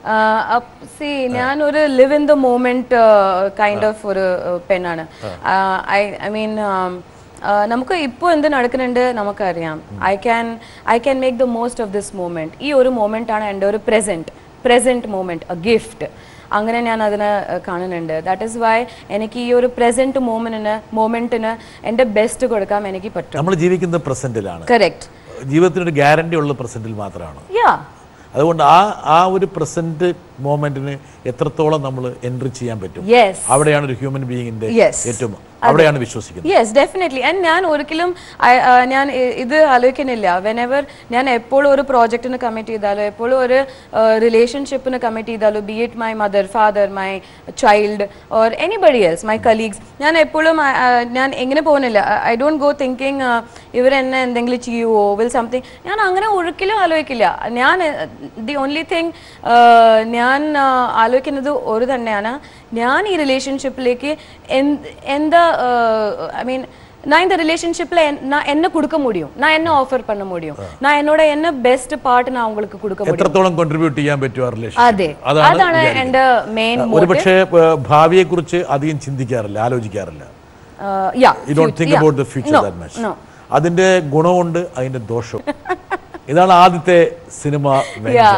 സി ഞാൻ ഒരു live in the moment kind of ഒരു uh, പെണ്ണാണ് ഐ ഐ മീൻ നമുക്ക് ഇപ്പോൾ എന്ത് നടക്കുന്നുണ്ട് നമുക്കറിയാം I can I can make the most of this moment ഈ ഒരു മൂമെന്റ് ആണ് എൻ്റെ ഒരു present present moment a gift അങ്ങനെ ഞാൻ അതിനെ uh, കാണുന്നുണ്ട് ദാറ്റ് ഇസ് വൈ എനിക്ക് ഈ ഒരു പ്രസന്റ് മൂമെന്റിന് മൂമെന്റിന് എൻ്റെ ബെസ്റ്റ് കൊടുക്കാൻ എനിക്ക് പറ്റും നമ്മൾ ജീവിക്കുന്നത് പ്രസന്റിലാണ് കറക്റ്റ് ജീവിതത്തിനൊരു ഗ്യാരണ്ടി ഉള്ളത് പ്രസന്റിൽ മാത്രമാണ് യാ അതുകൊണ്ട് ആ ആ ഒരു പ്രസന്റ് മോമെന്റിന് എത്രത്തോളം നമ്മൾ എൻട്രി ചെയ്യാൻ പറ്റും യെസ് അവിടെയാണ് ഒരു ഹ്യൂമൻ ബീയിങ്ങിന്റെ Yes. ഏറ്റവും അവിടെയാണ് വിശ്വസിക്കുന്നത് യെസ് ഡെഫിനറ്റ്ലി ആൻഡ് ഞാൻ ഒരിക്കലും I- uh, ഞാൻ ഇ- ഇത് ആലോചിക്കുന്നില്ല വെനെവർ ഞാൻ എപ്പോഴും ഒരു പ്രോജക്റ്റിന് കമ്മിറ്റ് ചെയ്താലോ എപ്പോഴും ഒരു റിലേഷൻഷിപ്പിന് കമ്മിറ്റ് ചെയ്താലോ be it my mother father my child or anybody else my colleagues ഞാൻ എപ്പോഴും uh, uh, ഞാൻ എങ്ങനെ പോകുന്നില്ല ഐ ഡോണ്ട് ഗോ തിങ്കിങ് ഇവരെന്നെ എന്തെങ്കിലും ചെയ്യുമോ വിൽ സംതിങ് ഞാൻ അങ്ങനെ ഒരിക്കലും ആലോചിക്കില്ല ഞാൻ ദി ഓൺലി തിങ് ഞാൻ uh, ആലോചിക്കുന്നത് ഒരു തന്നെയാണ് ഞാൻ ഈ റിലേഷൻഷിപ്പിലേക്ക് എന്താ ஐ மீன் நான் இந்த ரிலேஷன்ஷிப்ல நான் என்ன கொடுக்க முடியும் நான் என்ன ஆஃபர் பண்ண முடியும் நான் என்னோட என்ன பெஸ்ட் பார்ட் நான் உங்களுக்கு கொடுக்க முடியும் എത്രത്തോളം കോൺട്രിബ്യൂട്ട് ചെയ്യാൻ പറ്റും ആ റിലേഷൻ അതെ അതാണ് എന്റെ മെയിൻ ഒരുപക്ഷെ ഭാവിയെ കുറിച്ച് അധികം ചിന്തിക്കാറില്ല ആലോചിക്കാറില്ല yeah you don't think about the future that much no. അതിന്റെ ഗുണമുണ്ട് അതിന്റെ ദോഷവും ഇതാണ് ആദ്യത്തെ സിനിമ യാ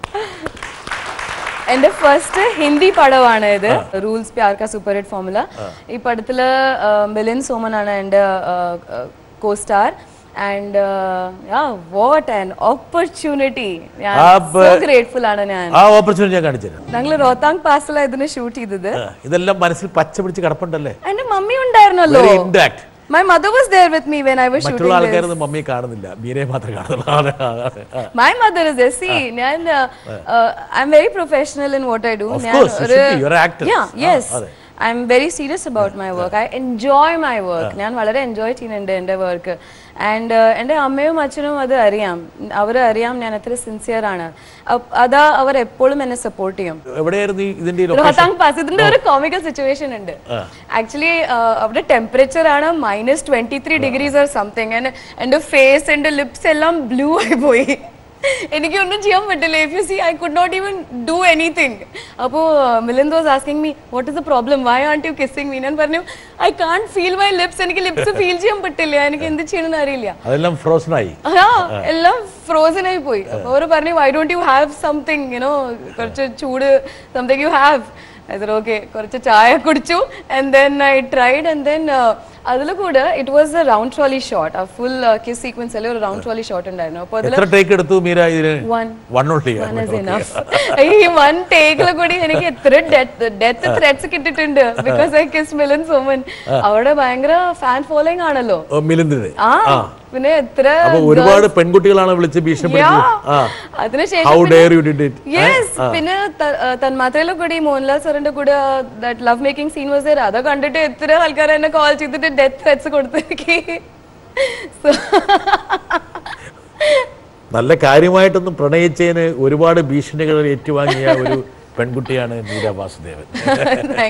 എന്റെ ഫസ്റ്റ് ഹിന്ദി പടമാണ് ഇത് റൂൾസ് പ്യാർ കാ സൂപ്പർ ഹിറ്റ് ഫോർമുല ഈ പടത്തില് മിലിൻ സോമൻ ആണ് എന്റെ costar and what an opportunity ഞാൻ അപ്പൊ- ഗ്രേറ്റ്ഫുൾ ആണ് ഞാൻ ആ ഓപ്പർച്യൂണിറ്റി ഞാൻ കാണിച്ചുതരാം ഞങ്ങൾ റോത്താങ് പാസിലാണ് ഇതിന് ഷൂട്ട് ചെയ്തത് ആ, ഇതെല്ലാം മനസ്സിൽ പച്ച പിടിച്ച് കിടപ്പുണ്ടല്ലേ എന്റെ മമ്മി ഉണ്ടായിരുന്നല്ലോ very intact my mother was there with me when I was മറ്റുള്ള shooting this. ആൾക്കാരൊന്നും മമ്മിയെ കാണുന്നില്ല മീരയെ മാത്രമേ കാണുന്നുള്ളൂ അതെ, അതെ, ആ. My mother is there. See, ഞാൻ I'm very professional in what I do. Of ഞാൻ course, you ഒരു- should be. You're an actor. Yeah, ആ, yes. അതെ. I'm very serious about my work. I enjoy my work. ഞാൻ വളരെ enjoy ചെയ്യുന്നുണ്ട് എൻ്റെ work and എൻ്റെ അമ്മയും അച്ഛനും അത് അറിയാം അവർ അറിയാം ഞാൻ എത്ര സിൻസിയർ ആണ് അപ്പ- അതാ അവർ എപ്പോഴും എന്നെ സപ്പോർട്ട് ചെയ്യും എവിടെയായിരുന്നു ഈ ഇതിന്റെ ലൊക്കേഷൻ റോഹത്താങ് പാസ് ഇതിന്റെ ഒരു കോമിക്കൽ സിറ്റുവേഷൻ ഉണ്ട് ആക്ച്വലി അവിടെ ടെമ്പറേച്ചർ ആണ് minus twenty three degrees or something എന്റെ ഫേസ് എന്റെ ലിപ്സ് എല്ലാം ബ്ലൂ ആയി പോയി എനിക്ക് ഒന്നും ചെയ്യാൻ പറ്റില്ല if you see I could not even do anything അപ്പോൾ Milind was asking me what is the problem why aren't you kissing me ഞാൻ പറഞ്ഞു I can't feel my lips എനിക്ക് ലിപ്സ് ഫീൽ ചെയ്യാൻ പറ്റില്ല എനിക്ക് എന്ത് ചെയ്യണമെന്ന് അറിയില്ല അതെല്ലാം ഫ്രോസൺ ആയി ആ എല്ലാം ഫ്രോസൺ ആയി പോയി അപ്പൊ അവര് പറഞ്ഞു why don't you have something you know കുറച്ച് ചൂട് സംതിങ് യു ഹാവ് ഓക്കെ കുറച്ച് ചായ കുടിച്ചു and then I tried and then അതിൽ കൂടെ it was a round trolley shot ആ ഫുൾ കിസ് സീക്വൻസ് അല്ലേ ഒരു റൗണ്ട് ട്രോളി ഷോട്ട് ഉണ്ടായിരുന്നു അപ്പോൾ അതിൽ എത്ര ടേക്ക് എടുത്തു മീര ഇതിന് One. One only One is enough. ഈ വൺ ടേക്കിൽ കൂടി എനിക്ക് എത്ര ഡെത്ത് ഡെത്ത് ത്രെഡ്സ് കിട്ടിയിട്ടുണ്ട് because I kiss Milind Soman അവിടെ ഭയങ്കര ഫാൻ ഫോളോയിങ് ആണല്ലോ മിലിന്ദിന് ആ പിന്നെ എത്ര അപ്പൊ ഒരുപാട് പെൺകുട്ടികളാണ് വിളിച്ച് ഭീഷണിപ്പെടുത്തി ആ അതിനുശേഷം how dare you did it yes പിന്നെ ത- ആ, തന്മാത്രയിലെ കൂടി മോഹൻലാൽ സാറിന്റെ കൂടെ that love making scene was there അത് കണ്ടിട്ട് എത്ര ആൾക്കാർ എന്നെ കോൾ ചെയ്തിട്ട് ഡെത്ത് ത്രെറ്റ്സ് കൊടുത്തിരിക്കെ നല്ല കാര്യമായിട്ടൊന്നും പ്രണയിച്ചതിന് ഒരുപാട് ഭീഷണികൾ ഏറ്റുവാങ്ങിയ ഒരു പെൺകുട്ടിയാണ് മീര വാസുദേവൻ താങ്ക്സ്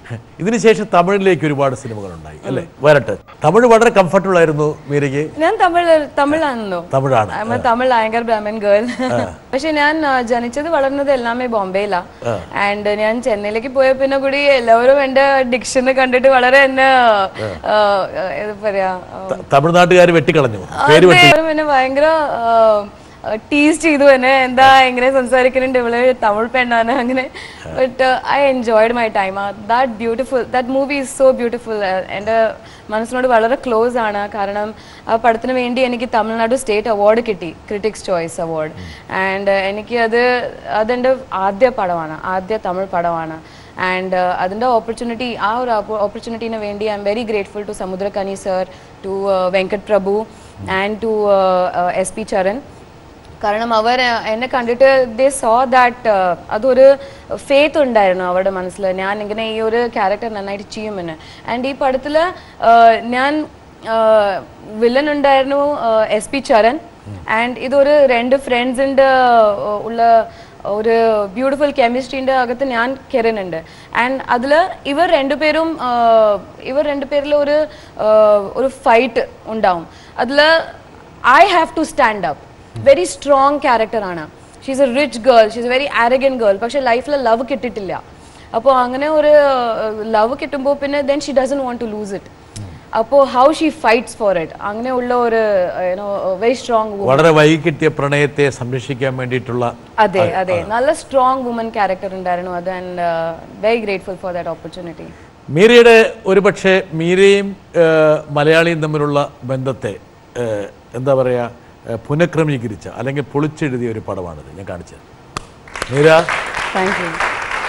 ഇതിനുശേഷം തമിഴിലേക്ക് ഒരുപാട് സിനിമകളുണ്ടായി അല്ലേ വരട്ടെ തമിഴ് വളരെ കംഫർട്ടബിൾ ആയിരുന്നു മീരയ്ക്ക് ഞാൻ തമിഴ് തമിഴാണല്ലോ തമിഴാണ് I'm a Tamil Iyengar Brahmin girl പക്ഷെ ഞാൻ ആ, ജനിച്ചത് വളർന്നത് എല്ലാമേ ബോംബെയിലാ ആൻഡ് ഞാൻ ചെന്നൈയിലേക്ക് പോയ പിന്നെ കൂടി എല്ലാവരും എന്റെ ഡിക്ഷന് കണ്ടിട്ട് വളരെ എന്നെ ആ, എന്താ പറയാ ആ, ത- തമിഴ്നാട്ടുകാർ വെട്ടിക്കളഞ്ഞു പേര് വെട്ടി എല്ലാവരും എന്നെ ഭയങ്കര ടീസ് ചെയ്തു എന്നെ എന്താ എങ്ങനെ സംസാരിക്കുന്നുണ്ട് ഇവള് തമിഴ് പെണ്ണാണ് അങ്ങനെ but I enjoyed my time that beautiful that movie is so beautiful എൻ്റെ മനസ്സിനോട് വളരെ ക്ലോസ് ആണ് കാരണം ആ പടത്തിന് വേണ്ടി എനിക്ക് തമിഴ്നാട് സ്റ്റേറ്റ് അവാർഡ് കിട്ടി ക്രിറ്റിക്സ് ചോയ്സ് അവാർഡ് ആൻഡ് എനിക്ക് അത് അതെൻ്റെ ആദ്യ പടമാണ് ആദ്യ തമിഴ് പടമാണ് ആൻഡ് അതിൻ്റെ ഓപ്പർച്യൂണിറ്റി ആ ഒരു ഓപ്പർച്യൂണിറ്റീന് വേണ്ടി I M very grateful to Samuthirakani sir to Venkat Prabhu and to S P Charan കാരണം അവർ എന്നെ കണ്ടിട്ട് ദേ സോ ദാറ്റ് അതൊരു ഫേത്ത് ഉണ്ടായിരുന്നു അവരുടെ മനസ്സിൽ ഞാൻ ഇങ്ങനെ ഈ ഒരു ക്യാരക്ടർ നന്നായിട്ട് ചെയ്യുമെന്ന് ആൻഡ് ഈ പടത്തിൽ ഞാൻ വില്ലൻ ഉണ്ടായിരുന്നു എസ് പി ചരൺ ആൻഡ് ഇതൊരു രണ്ട് ഫ്രണ്ട്സിൻ്റെ ഉള്ള ഒരു ബ്യൂട്ടിഫുൾ കെമിസ്ട്രീൻ്റെ അകത്ത് ഞാൻ കയറുന്നുണ്ട് ആൻഡ് അതിൽ ഇവർ രണ്ടുപേരും ആ, ഇവർ രണ്ടുപേരിൽ ഒരു ആ, ഒരു ഫൈറ്റ് ഉണ്ടാവും അതിൽ I have to stand up very strong ക്യാരക്ടറാണ് she's a rich girl she's a very arrogant girl പക്ഷെ ലൈഫിൽ ലവ് കിട്ടിയിട്ടില്ല അപ്പോൾ അങ്ങനെ ഒരു ലവ് കിട്ടുമ്പോൾ പിന്നെ then she doesn't want to lose it അപ്പോൾ how she fights for it അങ്ങനെയുള്ള ഒരു യുനോ വെരി സ്ട്രോങ് വളരെ വൈകി കിട്ടിയ പ്രണയത്തെ സംരക്ഷിക്കാൻ വേണ്ടിയിട്ടുള്ള അതെ അതെ നല്ല സ്ട്രോങ് വുമൻ ക്യാരക്ടർ ഉണ്ടായിരുന്നു അത് and very grateful for that opportunity മീരയുടെ ഒരുപക്ഷെ മീരയും ഏഹ്, മലയാളിയും തമ്മിലുള്ള ബന്ധത്തെ ഏഹ്, എന്താ പറയുക ഏഹ്, പുനഃക്രമീകരിച്ച അല്ലെങ്കിൽ പൊളിച്ചെഴുതിയ ഒരു പടമാണിത് ഞാൻ കാണിച്ചത് മീര താങ്ക് യു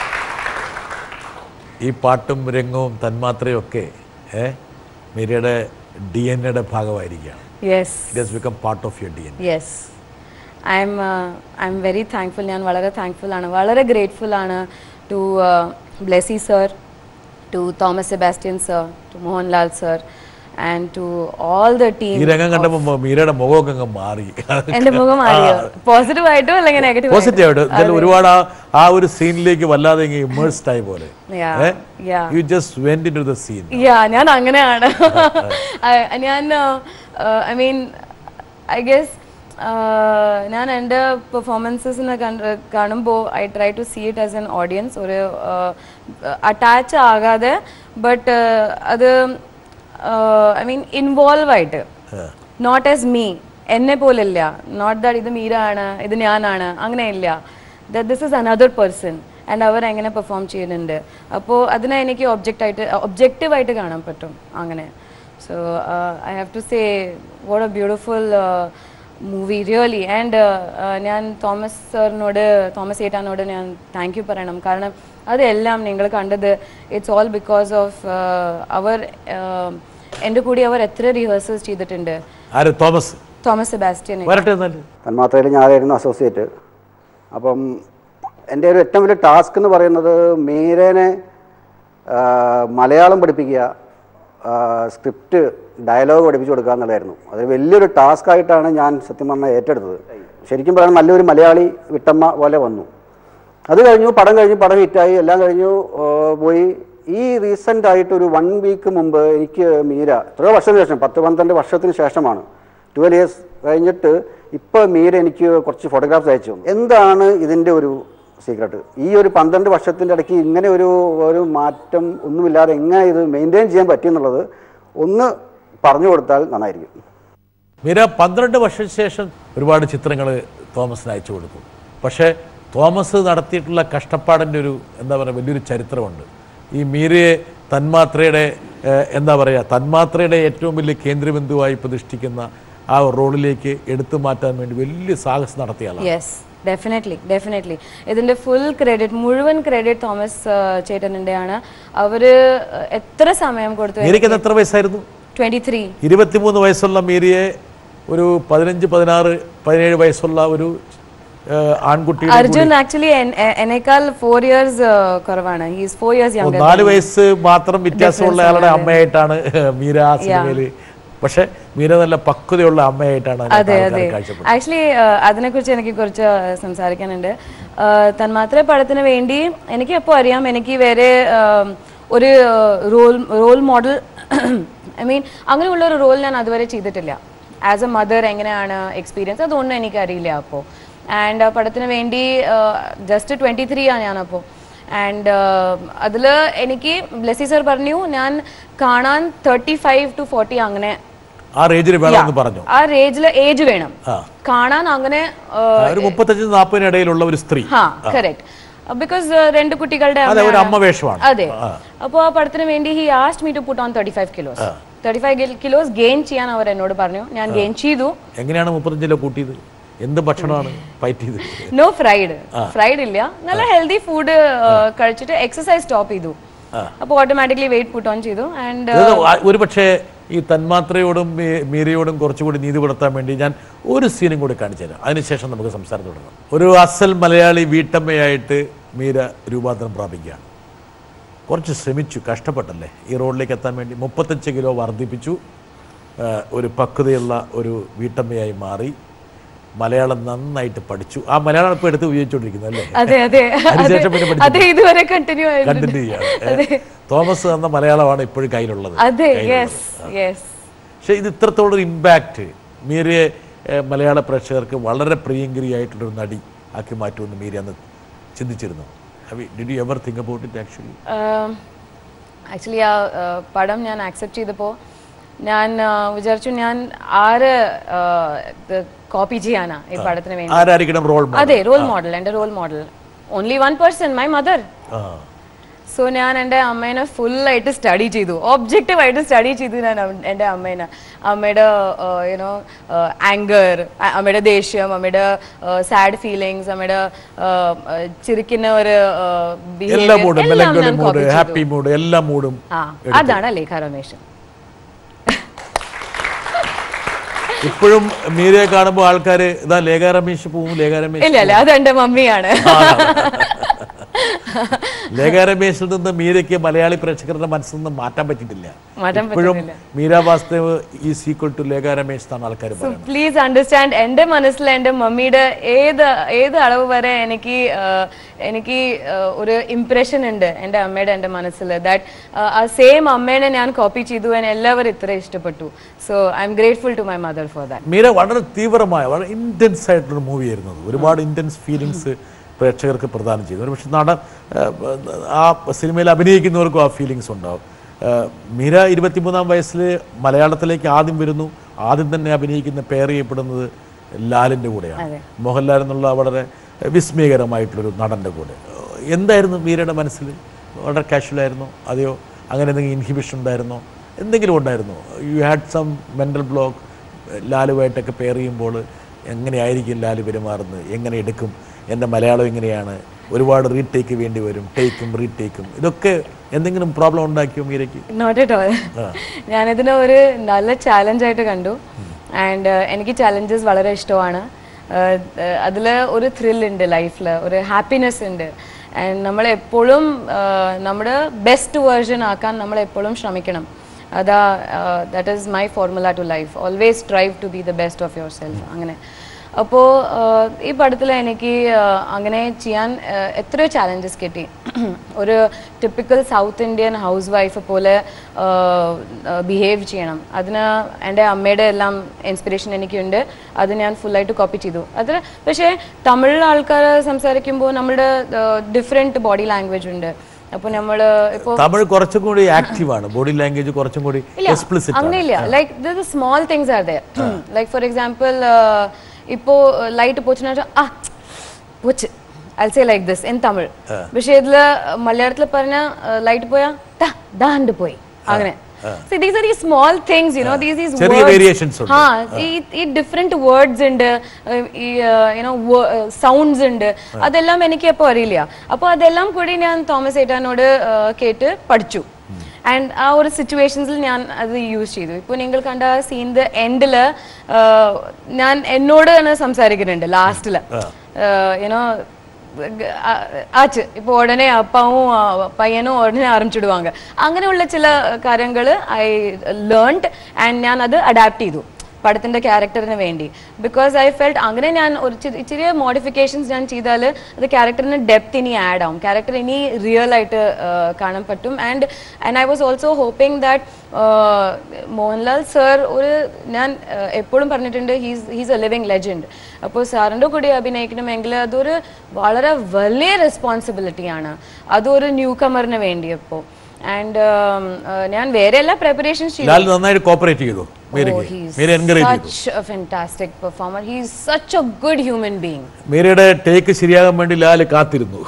ഈ പാട്ടും രംഗവും തന്മാത്രയും ഒക്കെ ഏ മീരയുടെ ഡി എൻ എയുടെ ഭാഗമായിരിക്കുകയാണ് yes it has become part of your D N yes I am I M very thankful ഞാൻ വളരെ താങ്ക്ഫുൾ ആണ് വളരെ ഗ്രേറ്റ്ഫുൾ ആണ് to Blessy sir to Thomas Sebastian sir to Mohanlal sir and to all the team ഈ രംഗം കണ്ടപ്പോൾ മീരയുടെ മുഖമൊക്കെ അങ്ങ് മാറി എന്റെ മുഖം മാറിയോ പോസിറ്റീവ് ആയിട്ടോ അല്ലെങ്കിൽ നെഗറ്റീവ് പോസിറ്റീവ് ആയിട്ട് എന്തായാലും ഒരുപാട് ആ ആ ഒരു സീനിലേക്ക് വല്ലാതെ ഇമേഴ്സ്ഡ് ആയ പോലെ Yeah, yeah. You just went into the scene yeah ഞാൻ അങ്ങനെയാണ് I- ഞാൻ ഐ മീൻ ഐ ഗെസ് ഞാൻ എൻ്റെ പെർഫോമൻസസിനെ കാണുമ്പോൾ I try to see it as an audience ഒരു അറ്റാച്ച് ആകാതെ ബട്ട് അത് ഐ മീൻ ഇൻവോൾവ് ആയിട്ട് നോട്ട് ആസ് മീ എന്നെ പോലല്ല നോട്ട് ദാറ്റ് ഇത് മീരാണ് ഇത് ഞാനാണ് അങ്ങനെയില്ല the this is another person and അവർ എങ്ങനെ പെർഫോം ചെയ്യുന്നുണ്ട് അപ്പോൾ അതിനെ എനിക്ക് ഒബ്ജക്റ്റ് ആയിട്ട് ഒബ്ജക്റ്റീവ് ആയിട്ട് കാണാൻ പറ്റും അങ്ങനെ so I have to say what a beautiful movie really and ഞാൻ തോമസ് സാറിനോട് തോമസ് ഏട്ടാനോട് ഞാൻ താങ്ക് യു പറയണം കാരണം അതെല്ലാം നിങ്ങൾ കണ്ടത് ഇറ്റ്സ് ഓൾ ബിക്കോസ് ഓഫ് അവർ എൻ്റെ കൂടി അവർ എത്ര റിഹേഴ്സൽസ് ചെയ്തിട്ടുണ്ട് ആര് തോമസ് തോമസ് സെബാസ്റ്റ്യൻ വരട്ടെ എന്നാല് തന്മാത്രയിൽ ഞാനായിരുന്നു അസോസിയേറ്റ് അപ്പം എൻ്റെ ഒരു ഏറ്റവും വലിയ ടാസ്ക് എന്ന് പറയുന്നത് മീരനെ ആ, മലയാളം പഠിപ്പിക്കുക സ്ക്രിപ്റ്റ് ഡയലോഗ് പഠിപ്പിച്ചു കൊടുക്കുക എന്നുള്ളതായിരുന്നു അത് വലിയൊരു ടാസ്ക് ആയിട്ടാണ് ഞാൻ സത്യം പറഞ്ഞാൽ ഏറ്റെടുത്തത് ശരിക്കും പറയാൻ നല്ലൊരു മലയാളി വിട്ടമ്മ പോലെ വന്നു അത് കഴിഞ്ഞു പടം കഴിഞ്ഞു പടം ഹിറ്റായി എല്ലാം കഴിഞ്ഞു ആ, പോയി ഈ റീസെൻ്റ് ആയിട്ട് ഒരു വൺ വീക്ക് മുമ്പ് എനിക്ക് മീര എത്രയോ വർഷത്തിന് ശേഷം പത്ത് പന്ത്രണ്ട് വർഷത്തിന് ശേഷമാണ് ട്വൽവ് ഇയേഴ്സ് കഴിഞ്ഞിട്ട് ഇപ്പോൾ മീര എനിക്ക് കുറച്ച് ഫോട്ടോഗ്രാഫ്സ് അയച്ചു തന്നു. എന്താണ് ഇതിൻ്റെ ഒരു സീക്രട്ട് ഈ ഒരു പന്ത്രണ്ട് വർഷത്തിൻ്റെ ഇടയ്ക്ക് ഇങ്ങനെ ഒരു ഒരു മാറ്റം ഒന്നുമില്ലാതെ എങ്ങനെ ഇത് മെയിൻറ്റെയിൻ ചെയ്യാൻ പറ്റിയെന്നുള്ളത് ഒന്ന് പറഞ്ഞു കൊടുത്താൽ നന്നായിരിക്കും മീര പന്ത്രണ്ട് വർഷത്തിന് ശേഷം ഒരുപാട് ചിത്രങ്ങൾ തോമസിന് അയച്ചു കൊടുത്തു പക്ഷേ തോമസ് നടത്തിയിട്ടുള്ള കഷ്ടപ്പാടിൻ്റെ ഒരു എന്താ പറയുക വലിയൊരു ചരിത്രമുണ്ട് ഈ മീരയെ തന്മാത്രയുടെ ഏഹ്, എന്താ പറയുക തന്മാത്രയുടെ ഏറ്റവും വലിയ കേന്ദ്രബിന്ദുവായി പ്രതിഷ്ഠിക്കുന്ന ആ റോളിലേക്ക് എടുത്തു മാറ്റാൻ വേണ്ടി വലിയ സാഹസം നടത്തിയ ആളാണ് യെസ് ഡെഫിനറ്റ്ലി ഡെഫിനറ്റ്ലി ഇതിന്റെ ഫുൾ ക്രെഡിറ്റ് മുഴുവൻ ക്രെഡിറ്റ് തോമസ് ചേട്ടനിന്റെ ആണ് അവര് എത്ര സമയം കൊടുത്തു മീരയ്ക്ക് അന്ന് എത്ര വയസ്സായിരുന്നു ട്വന്റി ത്രീ ഇരുപത്തിമൂന്ന് വയസ്സുള്ള മീരയെ ഒരു പതിനഞ്ച് പതിനാറ് പതിനേഴ് വയസ്സുള്ള ഒരു ഏഹ്, ആൺകുട്ടിയുടെ അർജുൻ ആക്ച്വലി എന്നേക്കാൾ ഫോർ ഇയേഴ്സ് കുറവാണ് he's four years oh, younger നാല് വയസ്സ് മാത്രം വ്യത്യാസമുള്ള ആളുടെ അമ്മയായിട്ടാണ് മീര ആ സിനിമയില് പക്ഷെ മീര നല്ല പക്വതയുള്ള അമ്മയായിട്ടാണ് അതിനകത്ത് അതെ ആൾക്കാര് അതെ കാഴ്ചപ്പെടുന്നത് ആക്ച്വലി അതിനെക്കുറിച്ച് എനിക്ക് കുറച്ച് സംസാരിക്കാനുണ്ട് തന്മാത്ര പടത്തിന് വേണ്ടി എനിക്ക് എപ്പോൾ അറിയാം എനിക്ക് വേറെ ആം, ഒരു role role model I mean അങ്ങനെയുള്ള ഒരു റോൾ ഞാൻ അതുവരെ ചെയ്തിട്ടില്ല ആസ് എ മദർ എങ്ങനെയാണ് എക്സ്പീരിയൻസ് അതൊന്നും എനിക്കറിയില്ല അപ്പോൾ ആൻഡ് പടത്തിന് വേണ്ടി ജസ്റ്റ് ട്വൻറ്റി ത്രീ ആണ് ഞാനപ്പോൾ ആൻഡ് അതിൽ എനിക്ക് ബ്ലെസ്സി സർ പറഞ്ഞു ഞാൻ കാണാൻ തേർട്ടി ഫൈവ് ടു ഫോർട്ടി അങ്ങനെ ആ റേഞ്ചിൽ വേണമെന്ന് പറഞ്ഞു ആ ഏജിൽ ഏജ് വേണം കാണാൻ അങ്ങനെ ആ, ആ, ഒരു മുപ്പത്തഞ്ച് നാൽപ്പതിന് ഇടയിലുള്ള ഒരു സ്ത്രീ ഹാ കറക്റ്റ് ബിക്കോസ് രണ്ട് കുട്ടികളുടെ അതെ, ഒരു അമ്മയാണ്. അമ്മ വേഷമാണ്. അതെ അപ്പോൾ ആ പടത്തിന് വേണ്ടി he asked me to put on thirty five kilos thirty five kilos gain ചെയ്യാൻ അവർ എന്നോട് പറഞ്ഞു ഞാൻ ഗെയിൻ ചെയ്തു എങ്ങനെയാണ് മുപ്പത്തഞ്ച് കിലോ കൂട്ടിയത് എന്ത് ഭക്ഷണമാണ് ഫൈറ്റ് ചെയ്തത് നോ ഫ്രൈഡ് ഫ്രൈഡ് ഇല്ല നല്ല ഹെൽത്തി ഫുഡ് കഴിച്ചിട്ട് എക്സസൈസ് സ്റ്റോപ്പ് ചെയ്തു അപ്പോൾ ഓട്ടോമാറ്റിക്കലി വെയിറ്റ് പുട്ട് ഓൺ ചെയ്തു ആൻഡ് ഇത് ഒരു പക്ഷേ ഈ തന്മാത്രയോടും മീ- മീരയോടും കുറച്ചുകൂടി നീതി പുലർത്താൻ വേണ്ടി ഞാൻ ഒരു സീനും കൂടി കാണിച്ചു തരാം അതിനുശേഷം നമുക്ക് സംസാരം തുടങ്ങാം ഒരു അസൽ മലയാളി വീട്ടമ്മയായിട്ട് മീര രൂപാന്തരം പ്രാപിക്കുകയാണ് കുറച്ച് ശ്രമിച്ചു കഷ്ടപ്പെട്ടല്ലേ ഈ റോഡിലേക്ക് എത്താൻ വേണ്ടി മുപ്പത്തഞ്ച് കിലോ വർദ്ധിപ്പിച്ചു ആ, ഒരു പക്വതയുള്ള ഒരു വീട്ടമ്മയായി മാറി മലയാളം നന്നായിട്ട് പഠിച്ചു ആ മലയാളം ഇപ്പോൾ എടുത്ത് ഉപയോഗിച്ചുകൊണ്ടിരിക്കുന്നത് അല്ലേ അതെ അതെ അതിനുശേഷം പിന്നെ അതെ അതെ ഇതുവരെ കണ്ടിന്യൂ ആയിരുന്നു കണ്ടിന്യൂ ചെയ്യാണ് ഏ, തോമസ് എന്ന മലയാളമാണ് ഇപ്പോഴും കയ്യിലുള്ളത് അതെ യെസ് യെസ് പക്ഷേ ഇത് ഇത്രത്തോളം ഇമ്പാക്റ്റ് മീരയെ ഏ, മലയാള പ്രേക്ഷകർക്ക് വളരെ പ്രിയങ്കരിയായിട്ടുള്ളൊരു നടി ആക്കി മാറ്റുമെന്ന് മീര അന്ന് ചിന്തിച്ചിരുന്നു did you ever think about it actually actually ah ah, പടം ഞാൻ ആക്സെപ്റ്റ് ചെയ്തപ്പോൾ ഞാൻ ആ, വിചാരിച്ചു ഞാൻ ആര് കോപ്പി ചെയ്യാനാ ഈ പടത്തിന് വേണ്ടി ആരായിരിക്കണം റോൾ അതെ റോൾ മോഡൽ എൻ്റെ role model only one person my mother so ഞാൻ എൻ്റെ അമ്മേനെ ഫുള്ളായിട്ട് സ്റ്റഡി ചെയ്തു ഒബ്ജക്റ്റീവ് ആയിട്ട് സ്റ്റഡി ചെയ്തു ഞാൻ അവ- എൻ്റെ അമ്മേനെ അമ്മയുടെ യുനോ ആങ്കർ അമ്മയുടെ ദേഷ്യം അമ്മയുടെ സാഡ് ഫീലിങ്സ് അമ്മയുടെ ആ, ആ, ചിരിക്കുന്ന ഒരു ആ, behavior എല്ലാ മൂഡും എല്ലാം മെലങ്കോളി ഞാൻ മൂഡ് copy ചെയ്തു. ഹാപ്പി മൂഡ് എല്ലാ മൂഡും ആ അതാണ് ലേഖ രമേശ് ഇപ്പോഴും മീരയെ കാണുമ്പോൾ ആൾക്കാർ ഇതാ ലേഖ രമേശ് പോവും ലേഖ രമേശ് ഇല്ല ഇല്ല അത് എൻ്റെ മമ്മിയാണ് ലേഖ രമേശിൽ നിന്ന് മീരയ്ക്ക് മലയാളി പ്രേക്ഷകരുടെ മനസ്സിൽ നിന്ന് മാറ്റാൻ പറ്റിയിട്ടില്ല മാറ്റാൻ ഇപ്പോഴും Meera Vastav is equal to Lekha Ramesh എന്നാണ് ആൾക്കാർ പറയുന്നത് പ്ലീസ് അണ്ടർസ്റ്റാൻഡ് എൻ്റെ മനസ്സിൽ എൻ്റെ മമ്മിയുടെ ഏത് ഏത് അളവ് വരെ എനിക്ക് ആ, എനിക്ക് ആ, ഒരു ഇംപ്രഷൻ ഉണ്ട് എൻ്റെ അമ്മയുടെ എൻ്റെ മനസ്സിൽ ദാറ്റ് ആ സെയിം അമ്മേനെ ഞാൻ കോപ്പി ചെയ്തു and എല്ലാവരും ഇത്ര ഇഷ്ടപ്പെട്ടു so I'm grateful to my mother for that Meera വളരെ തീവ്രമായ വളരെ ഇൻറ്റൻസ് ആയിട്ടുള്ള മൂവി ആയിരുന്നു അത്. ഒരുപാട് ഇൻറ്റൻസ് ഫീലിങ്സ് പ്രേക്ഷകർക്ക് പ്രദാനം ചെയ്തു ഒരു പക്ഷെ നടൻ ആ സിനിമയിൽ അഭിനയിക്കുന്നവർക്കും ആ ഫീലിങ്സ് ഉണ്ടാവും ആ, മീര ഇരുപത്തിമൂന്നാം വയസ്സിൽ മലയാളത്തിലേക്ക് ആദ്യം വരുന്നു ആദ്യം തന്നെ അഭിനയിക്കുന്ന പെയർ ചെയ്യപ്പെടുന്നത് ലാലിൻ്റെ കൂടെയാണ് മോഹൻലാൽ എന്നുള്ള വളരെ വിസ്മയകരമായിട്ടുള്ളൊരു നടൻ്റെ കൂടെ എന്തായിരുന്നു മീരയുടെ മനസ്സിൽ വളരെ കാഷ്വൽ ആയിരുന്നോ അതെയോ അങ്ങനെ എന്തെങ്കിലും ഇൻഹിബിഷൻ ഉണ്ടായിരുന്നോ എന്തെങ്കിലും ഉണ്ടായിരുന്നോ you had some mental block ലാലുമായിട്ടൊക്കെ പെയർ ചെയ്യുമ്പോൾ എങ്ങനെയായിരിക്കും ലാല് പെരുമാറുന്നത് എങ്ങനെ എടുക്കും എൻ്റെ മലയാളം എങ്ങനെയാണ് ഒരുപാട് റീടേക്ക് വേണ്ടി വരും ടേക്കും റീടേക്കും ഇതൊക്കെ എന്തെങ്കിലും പ്രോബ്ലം ഉണ്ടാക്കിയോ മീരയ്ക്ക് നോട്ട് അറ്റ് ഓൾ ഞാനിതിനെ ഒരു നല്ല ചാലഞ്ചായിട്ട് കണ്ടു ആൻഡ് എനിക്ക് ചാലഞ്ചസ് വളരെ ഇഷ്ടമാണ് അതിൽ ഒരു ത്രിൽ ഉണ്ട് ലൈഫിൽ ഒരു ഹാപ്പിനെസ് ഉണ്ട് ആൻഡ് നമ്മൾ എപ്പോഴും നമ്മുടെ ബെസ്റ്റ് വേർഷൻ ആക്കാൻ നമ്മൾ എപ്പോഴും ശ്രമിക്കണം അതാ that is my formula to life always strive to be the best of yourself അങ്ങനെ അപ്പോൾ ഈ പടത്തിൽ എനിക്ക് ആ, അങ്ങനെ ചെയ്യാൻ ആ, എത്രയോ ചാലഞ്ചസ് കിട്ടി ഒരു typical South Indian housewife പോലെ ബിഹേവ് ചെയ്യണം അതിന് എൻ്റെ അമ്മയുടെ എല്ലാം ഇൻസ്പിറേഷൻ എനിക്കുണ്ട് അത് ഞാൻ ഫുള്ളായിട്ട് കോപ്പി ചെയ്തു അതിൽ പക്ഷേ തമിഴ് ആൾക്കാർ സംസാരിക്കുമ്പോൾ നമ്മളുടെ ഡിഫറെൻറ്റ് ബോഡി ലാംഗ്വേജ് ഉണ്ട് അപ്പോൾ നമ്മൾ ഇപ്പോൾ തമിഴ് കുറച്ചും കൂടി ആക്റ്റീവാണ് ബോഡി ലാംഗ്വേജ് കുറച്ചും കൂടി എക്സ്പ്ലിസിറ്റ് അങ്ങനെയില്ല like this small things are there like for example ഇപ്പോ ലൈറ്റ് പോச்சுன்னா ആ പോച്ച് I say like this in Tamil പക്ഷേ ഇതില് മലയാളത്തിൽ പറഞ്ഞ ലൈറ്റ് പോയാ ദാ ദാണ്ട് പോയി അങ്ങനെ See, these are these small things, you know, these these ചെറിയ words. variations ഉണ്ട്. ആ ഈ ഈ ഡിഫറെന്റ് വേർഡ്സ് ഉണ്ട് ഏഹ് ഈ യുനോ സൗണ്ട്സ് ഉണ്ട് അതെല്ലാം എനിക്ക് അപ്പോൾ അറിയില്ല അപ്പോൾ അതെല്ലാം കൂടി ഞാൻ തോമസ് ഏട്ടാനോട് ഏഹ് കേട്ട് പഠിച്ചു ആൻഡ് ആ ഒരു സിറ്റുവേഷൻസിൽ ഞാൻ അത് യൂസ് ചെയ്തു ഇപ്പോൾ നിങ്ങൾ കണ്ട സീൻ്റെ എൻഡിൽ ഞാൻ എന്നോട് തന്നെ സംസാരിക്കുന്നുണ്ട് ലാസ്റ്റിൽ യുനോ ആച്ച് இப்போ உடனே அப்பாவும் அஹ், பையனும் உடனே ஆரம்பிச்சிடுவாங்க അങ്ങനെയുള്ള ചില കാര്യങ്ങൾ ഐ ലേൺഡ് ആൻഡ് ഞാൻ അത് അഡാപ്റ്റ് ചെയ്തു പടത്തിന്റെ ക്യാരക്ടറിന് വേണ്ടി ബിക്കോസ് ഐ ഫെൽറ്റ് അങ്ങനെ ഞാൻ ഒരു ചി- ഇച്ചിരി മോഡിഫിക്കേഷൻസ് ഞാൻ ചെയ്താൽ അത് ക്യാരക്ടറിന് ഡെപ്ത് ഇനി ആഡ് ആവും ക്യാരക്ടർ ഇനി റിയൽ ആയിട്ട് ആ, കാണാൻ പറ്റും and and I was also hoping that Mohanlal sir ഒരു ഞാൻ ആ, എപ്പോഴും പറഞ്ഞിട്ടുണ്ട് he's he's a living legend അപ്പോൾ സാറിൻ്റെ കൂടെ അഭിനയിക്കണമെങ്കിൽ അതൊരു വളരെ വലിയ റെസ്പോൺസിബിലിറ്റിയാണ് അതൊരു ന്യൂ കമറിന് വേണ്ടി അപ്പോൾ ആൻഡ് ഞാൻ വേറെ എല്ലാ പ്രിപ്പറേഷൻസ് ചെയ്തു ലാൽ നന്നായിട്ട് കോപ്പറേറ്റ് ചെയ്തു മീരയ്ക്ക് മീര എൻകറേജ് ചെയ്തു such a fantastic performer. He's such a good human being. മീരയുടെ ടേക്ക് ശരിയാകാൻ വേണ്ടി ലാൽ കാത്തിരുന്നു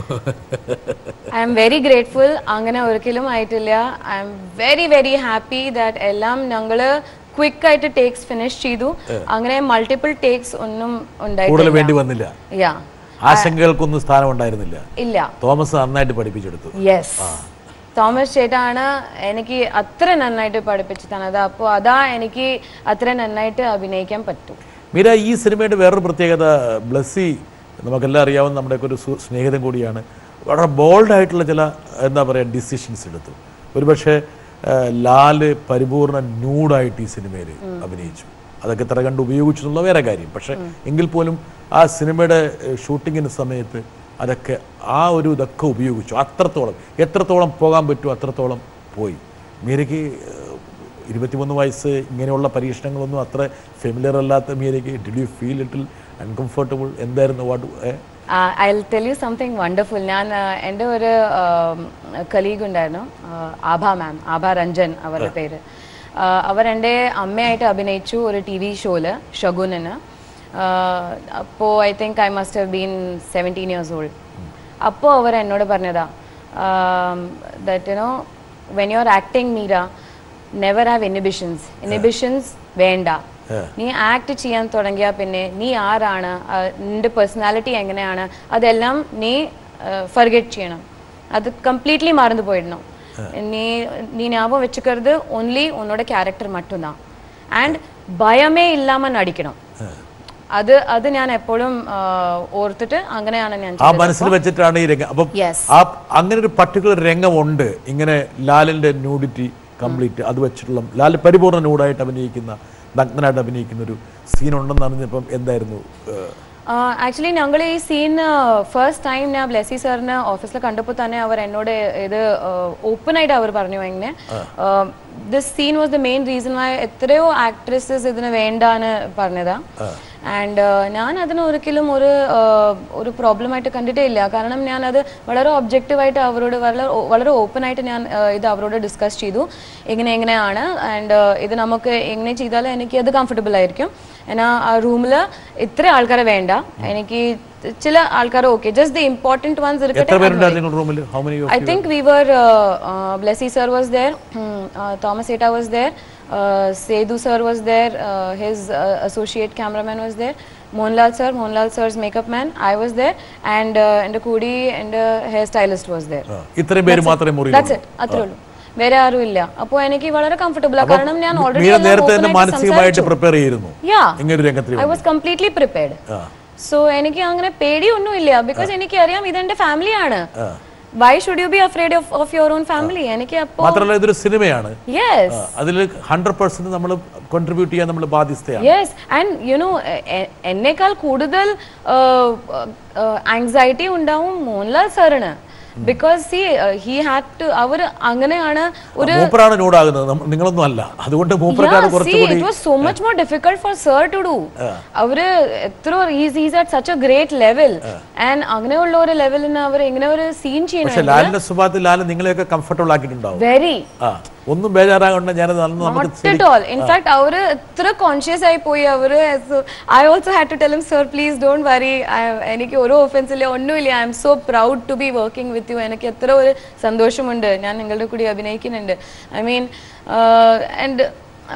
I am very grateful. അങ്ങനെ ഒരിക്കലും ആയിട്ടില്ല I M very very happy that എല്ലാം ഞങ്ങൾ ക്വിക്ക് ആയിട്ട് ടേക്സ് ഫിനിഷ് ചെയ്തു അങ്ങനെ മൾട്ടിപ്പിൾ ടേക്സ് ഒന്നും കൂടുതൽ വേണ്ടി ഉണ്ടായിട്ടില്ല വന്നില്ല യാ ആശങ്കകൾക്കൊന്നും സ്ഥാനം ഉണ്ടായിരുന്നില്ല ഇല്ല തോമസ് നന്നായിട്ട് പഠിപ്പിച്ചെടുത്തു യെസ് തോമസ് ചേട്ടാണ് എനിക്ക് അത്ര നന്നായിട്ട് പഠിപ്പിച്ചു തന്നത് അപ്പോൾ അതാ എനിക്ക് അത്ര നന്നായിട്ട് അഭിനയിക്കാൻ പറ്റും മീര ഈ സിനിമയുടെ വേറൊരു പ്രത്യേകത ബ്ലസ്സി നമുക്കെല്ലാം അറിയാവുന്ന നമ്മുടെയൊക്കെ ഒരു സു- സ്നേഹിതൻ കൂടിയാണ് വളരെ ബോൾഡായിട്ടുള്ള ചില എന്താ പറയുക ഡിസിഷൻസ് എടുത്തു ഒരുപക്ഷെ ആ, ലാല് പരിപൂർണ ന്യൂഡായിട്ട് ഈ സിനിമയിൽ അഭിനയിച്ചു അതൊക്കെ എത്ര കണ്ട് ഉപയോഗിച്ചു എന്നുള്ള വേറെ കാര്യം പക്ഷെ എങ്കിൽ പോലും ആ സിനിമയുടെ ഷൂട്ടിങ്ങിന് സമയത്ത് അതൊക്കെ ആ ഒരു ഇതൊക്കെ ഉപയോഗിച്ചു അത്രത്തോളം എത്രത്തോളം പോകാൻ പറ്റുമോ അത്രത്തോളം പോയി മീരയ്ക്ക് ഏഹ്, ഇരുപത്തിമൂന്ന് വയസ്സ് ഇങ്ങനെയുള്ള പരീക്ഷണങ്ങളൊന്നും അത്ര ഫെമിലിയർ അല്ലാത്ത മീരയ്ക്ക് did you feel little uncomfortable എന്തായിരുന്നു what I tell you something wonderful ഞാൻ ആ, എൻ്റെ ഒരു കലീഗ് ഉണ്ടായിരുന്നു ആ, ആഭ മാം ആഭ രഞ്ജൻ അവരുടെ പേര് ആ, അവർ എൻ്റെ അമ്മയായിട്ട് അഭിനയിച്ചു ഒരു ടി വി ഷോയിൽ ഷഗുനിന് അപ്പോൾ I think I must have been seventeen years old അപ്പോൾ അവർ എന്നോട് പറഞ്ഞതാ that you know when you are acting Meera never have inhibitions inhibitions വേണ്ട നീ ആക്ട് ചെയ്യാൻ തുടങ്ങിയാൽ പിന്നെ നീ ആരാണ് ആ, നിന്റെ പേഴ്സണാലിറ്റി എങ്ങനെയാണ് അതെല്ലാം നീ ഫർഗെറ്റ് ചെയ്യണം അത് കംപ്ലീറ്റ്ലി മറന്നു പോയിടണം നീ നീ ஞாபகம் வச்சுக்கிறது ஒன்லி உன்னோட கேரக்டர் மட்டும்தான் ആൻഡ് ഭയമേ ഇല്ലാമ നടിക്കണം അത് അത് ഞാൻ എപ്പോഴും ആ, ഓർത്തിട്ട് അങ്ങനെയാണ് ഞാൻ ആ മനസ്സിൽ വെച്ചിട്ടാണ് ഈ രംഗം അപ്പം Yes. ആ അങ്ങനെ ഒരു പർട്ടിക്കുലർ രംഗമുണ്ട് ഇങ്ങനെ ലാലിന്റെ ന്യൂഡിറ്റി കംപ്ലീറ്റ് അത് വെച്ചിട്ടുള്ള ലാൽ പരിപൂർണ്ണ ന്യൂഡായിട്ട് അഭിനയിക്കുന്ന നഗ്നനായിട്ട് അഭിനയിക്കുന്ന ഒരു സീൻ ഉണ്ടെന്ന് അറിഞ്ഞപ്പം എന്തായിരുന്നു ഏഹ്, ആക്ച്വലി ഞങ്ങൾ ഈ സീൻ ഫസ്റ്റ് ടൈം ഞാൻ ബ്ലെസി സാറിന് ഓഫീസിൽ കണ്ടപ്പോൾ തന്നെ അവർ എന്നോട് ഇത് ഓപ്പൺ ആയിട്ട് അവർ പറഞ്ഞു എങ്ങനെ this scene was the main reason why എത്രയോ ആക്ട്രസസ് ഇതിന് വേണ്ടാന്ന് പറഞ്ഞതാ ആൻഡ് ഞാൻ അതിന് ഒരിക്കലും ഒരു uh, ഒരു പ്രോബ്ലം ആയിട്ട് കണ്ടിട്ടേ ഇല്ല കാരണം ഞാൻ അത് വളരെ ഒബ്ജക്റ്റീവായിട്ട് അവരോട് വളരെ വളരെ ഓപ്പൺ ആയിട്ട് ഞാൻ uh, ഇത് അവരോട് ഡിസ്കസ് ചെയ്തു ഇങ്ങനെ എങ്ങനെയാണ് ആൻഡ് ഇത് നമുക്ക് എങ്ങനെ ചെയ്താൽ എനിക്ക് അത് കംഫർട്ടബിൾ ആയിരിക്കും എന്നാ ആ റൂമിൽ ഇത്ര ആൾക്കാരെ വേണ്ട എനിക്ക് ചില ആൾക്കാർ okay just the important ones എത്ര ഇരിക്കട്ടെ പേരുണ്ടായിരുന്നു നിങ്ങളുടെ റൂമിൽ how many I think we were, uh, uh, Blessy sir was there, hmm, uh, Thomas Eta was there, uh, Sedu sir was there, uh, his uh, associate cameraman was there, Mohanlal sir, Mohanlal sir's makeup man, I was there, and uh, and Kudi and uh, hairstylist was there. ഇത്രയും പേര് മാത്രമേ മുറിയിൽ That's it, അത്രേ ഉള്ളൂ വേറെ ആരും ഇല്ല അപ്പോൾ എനിക്ക് വളരെ കംഫർട്ടബിൾ കാരണം ഞാൻ ഓൾറെഡി മീര നേരത്തെ തന്നെ മാനസികമായിട്ട് പ്രിപ്പയർ ചെയ്യുന്നു Yeah. ഇങ്ങനെ ഒരു രംഗത്തിൽ I was completely prepared so എനിക്ക് അങ്ങനെ പേടിയൊന്നുമില്ല ബിക്കോസ് എനിക്ക് അറിയാം ഇതെന്റെ ഫാമിലിയാണ് why should you be afraid of of your own family എനിക്ക് അപ്പോ മാത്രമല്ല ഇതൊരു സിനിമയാണ് യെസ് അതിൽ ഹൺഡ്രഡ് പെർസെന്റ് നമ്മൾ കോൺട്രിബ്യൂട്ട് ചെയ്യാൻ നമ്മൾ ബാധ്യസ്ഥയാണ് യെസ് ആൻഡ് യുനോ എന്നേക്കാൾ കൂടുതൽ ആങ്സൈറ്റി ഉണ്ടാവും മോഹൻലാൽ സാറിന് because she he had to അവർ അങ്ങനെയാണ് ഒരു മൂപ്പറാണ് നോടാകുന്നത് നമ്മ- നിങ്ങളൊന്നും അല്ല അതുകൊണ്ട് മൂപ്പർക്കാണ് Yeah, see, കുറച്ചുകൂടി it was so much more difficult for sir to do. അവര് എത്ര he's he's at such a great level and അങ്ങനെയുള്ള ഒരു ലെവലിന് അവർ ഇങ്ങനെ ഒരു സീൻ പക്ഷെ ചെയ്യണം ലാലിന്റെ സ്വഭാവത്തിൽ ലാൽ നിങ്ങളെയൊക്കെ കംഫർട്ടബിൾ ആക്കിയിട്ടുണ്ടാവും വെരി ആ ഒന്നും ബേജാറാകണ്ട ഞാനത് അന്ന് നമുക്ക് നോട്ട് അറ്റ് ഓൾ ഇൻഫാക്ട് അവര് എത്ര കോൺഷ്യസ് ആയി പോയി അവര് ഐ ഓൾസോ ഹാഡ് ടു ടെലും സർ പ്ലീസ് ഡോണ്ട് വറി എനിക്ക് ഒരു ഓഫൻസ് ഇല്ല ഒന്നുമില്ല I'm so proud to be working with you എനിക്ക് എത്ര ഒരു സന്തോഷമുണ്ട് ഞാൻ നിങ്ങളുടെ കൂടി അഭിനയിക്കുന്നുണ്ട് I mean and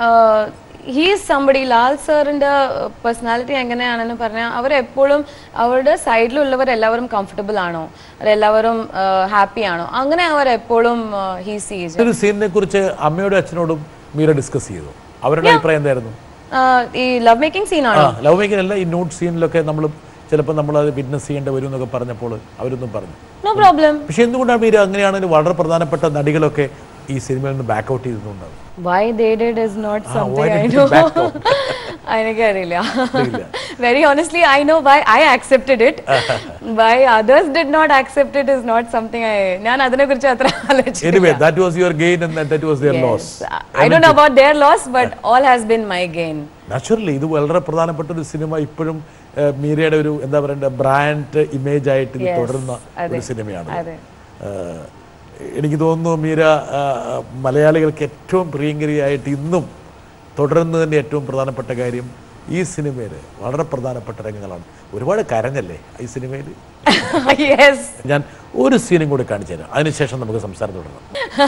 he's somebody Lal സാറിൻ്റെ പേഴ്സണാലിറ്റി എങ്ങനെയാണെന്ന് പറഞ്ഞാൽ അവരെപ്പോഴും അവരുടെ സൈഡിലുള്ളവരെല്ലാവരും കംഫർട്ടബിൾ ആണോ അവരെല്ലാവരും ഹാപ്പി ആണോ അങ്ങനെ അവരെപ്പോഴും ഹീ സീസ് ഒരു സീനിനെ കുറിച്ച് അമ്മയോടും അച്ഛനോടും മീര ഡിസ്കസ് ചെയ്തു അവരുടെ അഭിപ്രായം എന്തായിരുന്നു ഈ ലവ് മേക്കിംഗ് സീൻ ആ ആണോ ലവ് മേക്കിംഗ് അല്ല ഈ നോട്ട് സീനിലൊക്കെ നമ്മൾ ചിലപ്പോൾ നമ്മൾ അത് വിറ്റ്നസ് ചെയ്യേണ്ടി വരും എന്നൊക്കെ പറഞ്ഞപ്പോൾ അവരൊന്നും പറഞ്ഞു നോ പ്രോബ്ലം പക്ഷെ എന്തുകൊണ്ടാണ് മീര അങ്ങനെയാണെങ്കിൽ വളരെ പ്രധാനപ്പെട്ട നടികളൊക്കെ ഈ സിനിമയിൽ നിന്ന് ബാക്ക് ഔട്ട് ചെയ്തിട്ടുണ്ടാവും why they did is not Ah, something why I did know. they back out? എനിക്കറിയില്ല അറിയില്ല. Very honestly I know why I accepted it why others did not accept it is not something I ഞാൻ അതിനെ കുറിച്ച് അത്ര anyway that was your gain and that was their loss I do know about their loss but all has been my gain naturally ഇത് വളരെ പ്രധാനപ്പെട്ട ഒരു cinema ഇപ്പോഴും ഏഹ്, മീരയുടെ ഒരു എന്താ പറയണ്ട ബ്രാൻഡ് ഇമേജ് ആയിട്ട് ഇത് Yes, തുടരുന്ന അതെ, ഒരു സിനിമയാണ് അതെ. ഏഹ്, എനിക്ക് തോന്നുന്നു മീര ആഹ്, മലയാളികൾക്ക് ഏറ്റവും പ്രിയങ്കരിയായിട്ട് ഇന്നും തുടരുന്നതിൻ്റെ ഏറ്റവും പ്രധാനപ്പെട്ട കാര്യം ഈ സിനിമയിൽ വളരെ പ്രധാനപ്പെട്ട രംഗങ്ങളാണ് ഒരുപാട് കരഞ്ഞല്ലേ ഈ സിനിമയിൽ യെസ് ഞാൻ ഒരു സീനും കൂടി കാണിച്ചു തരാം അതിനുശേഷം നമുക്ക് സംസാരം തുടരാം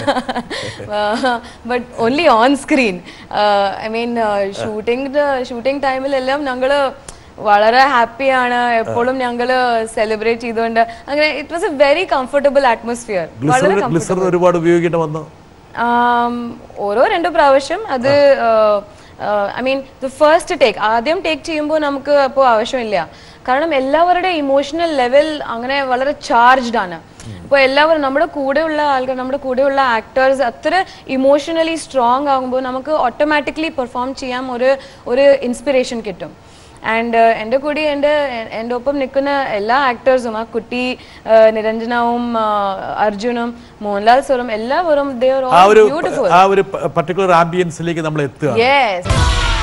but only on screen I mean shooting shooting ടൈമിലെല്ലാം ഞങ്ങള് വളരെ ഹാപ്പിയാണ് എപ്പോഴും ഞങ്ങള് സെലിബ്രേറ്റ് ചെയ്തുകൊണ്ട് അങ്ങനെ it was a very comfortable atmosphere വളരെ ഗ്ലിസറിൻ ഗ്ലിസറിൻ ഒരുപാട് ഉപയോഗിക്കേണ്ടി വന്നു ആം, ഓരോ രണ്ട് പ്രാവശ്യം അത് I mean the first take ആദ്യം ടേക്ക് ചെയ്യുമ്പോൾ നമുക്ക് അപ്പോൾ ആവശ്യമില്ല കാരണം എല്ലാവരുടെ ഇമോഷണൽ ലെവൽ അങ്ങനെ വളരെ ചാർജ്ഡ് ആണ് ഇപ്പോൾ എല്ലാവരും നമ്മുടെ കൂടെയുള്ള ആൾക്കാർ നമ്മുടെ കൂടെയുള്ള ആക്ടേഴ്സ് അത്ര ഇമോഷണലി സ്ട്രോങ് ആകുമ്പോൾ നമുക്ക് ഓട്ടോമാറ്റിക്കലി പെർഫോം ചെയ്യാൻ ഒരു ഒരു ഇൻസ്പിറേഷൻ കിട്ടും ആൻഡ് എൻ്റെ കൂടി എൻ്റെ എൻ്റെ ഒപ്പം നിൽക്കുന്ന എല്ലാ ആക്ടേഴ്സും ആ കുട്ടി ആ, നിരഞ്ജനവും ആ, അർജുനും മോഹൻലാൽ സാറും എല്ലാവരും ദേ ആർ ആ ഓൾ ഒരു ബ്യൂട്ടിഫുൾ ആ ഒരു പർട്ടിക്കുലർ ആംബിയൻസിലേക്ക് നമ്മൾ എത്തുക യെസ്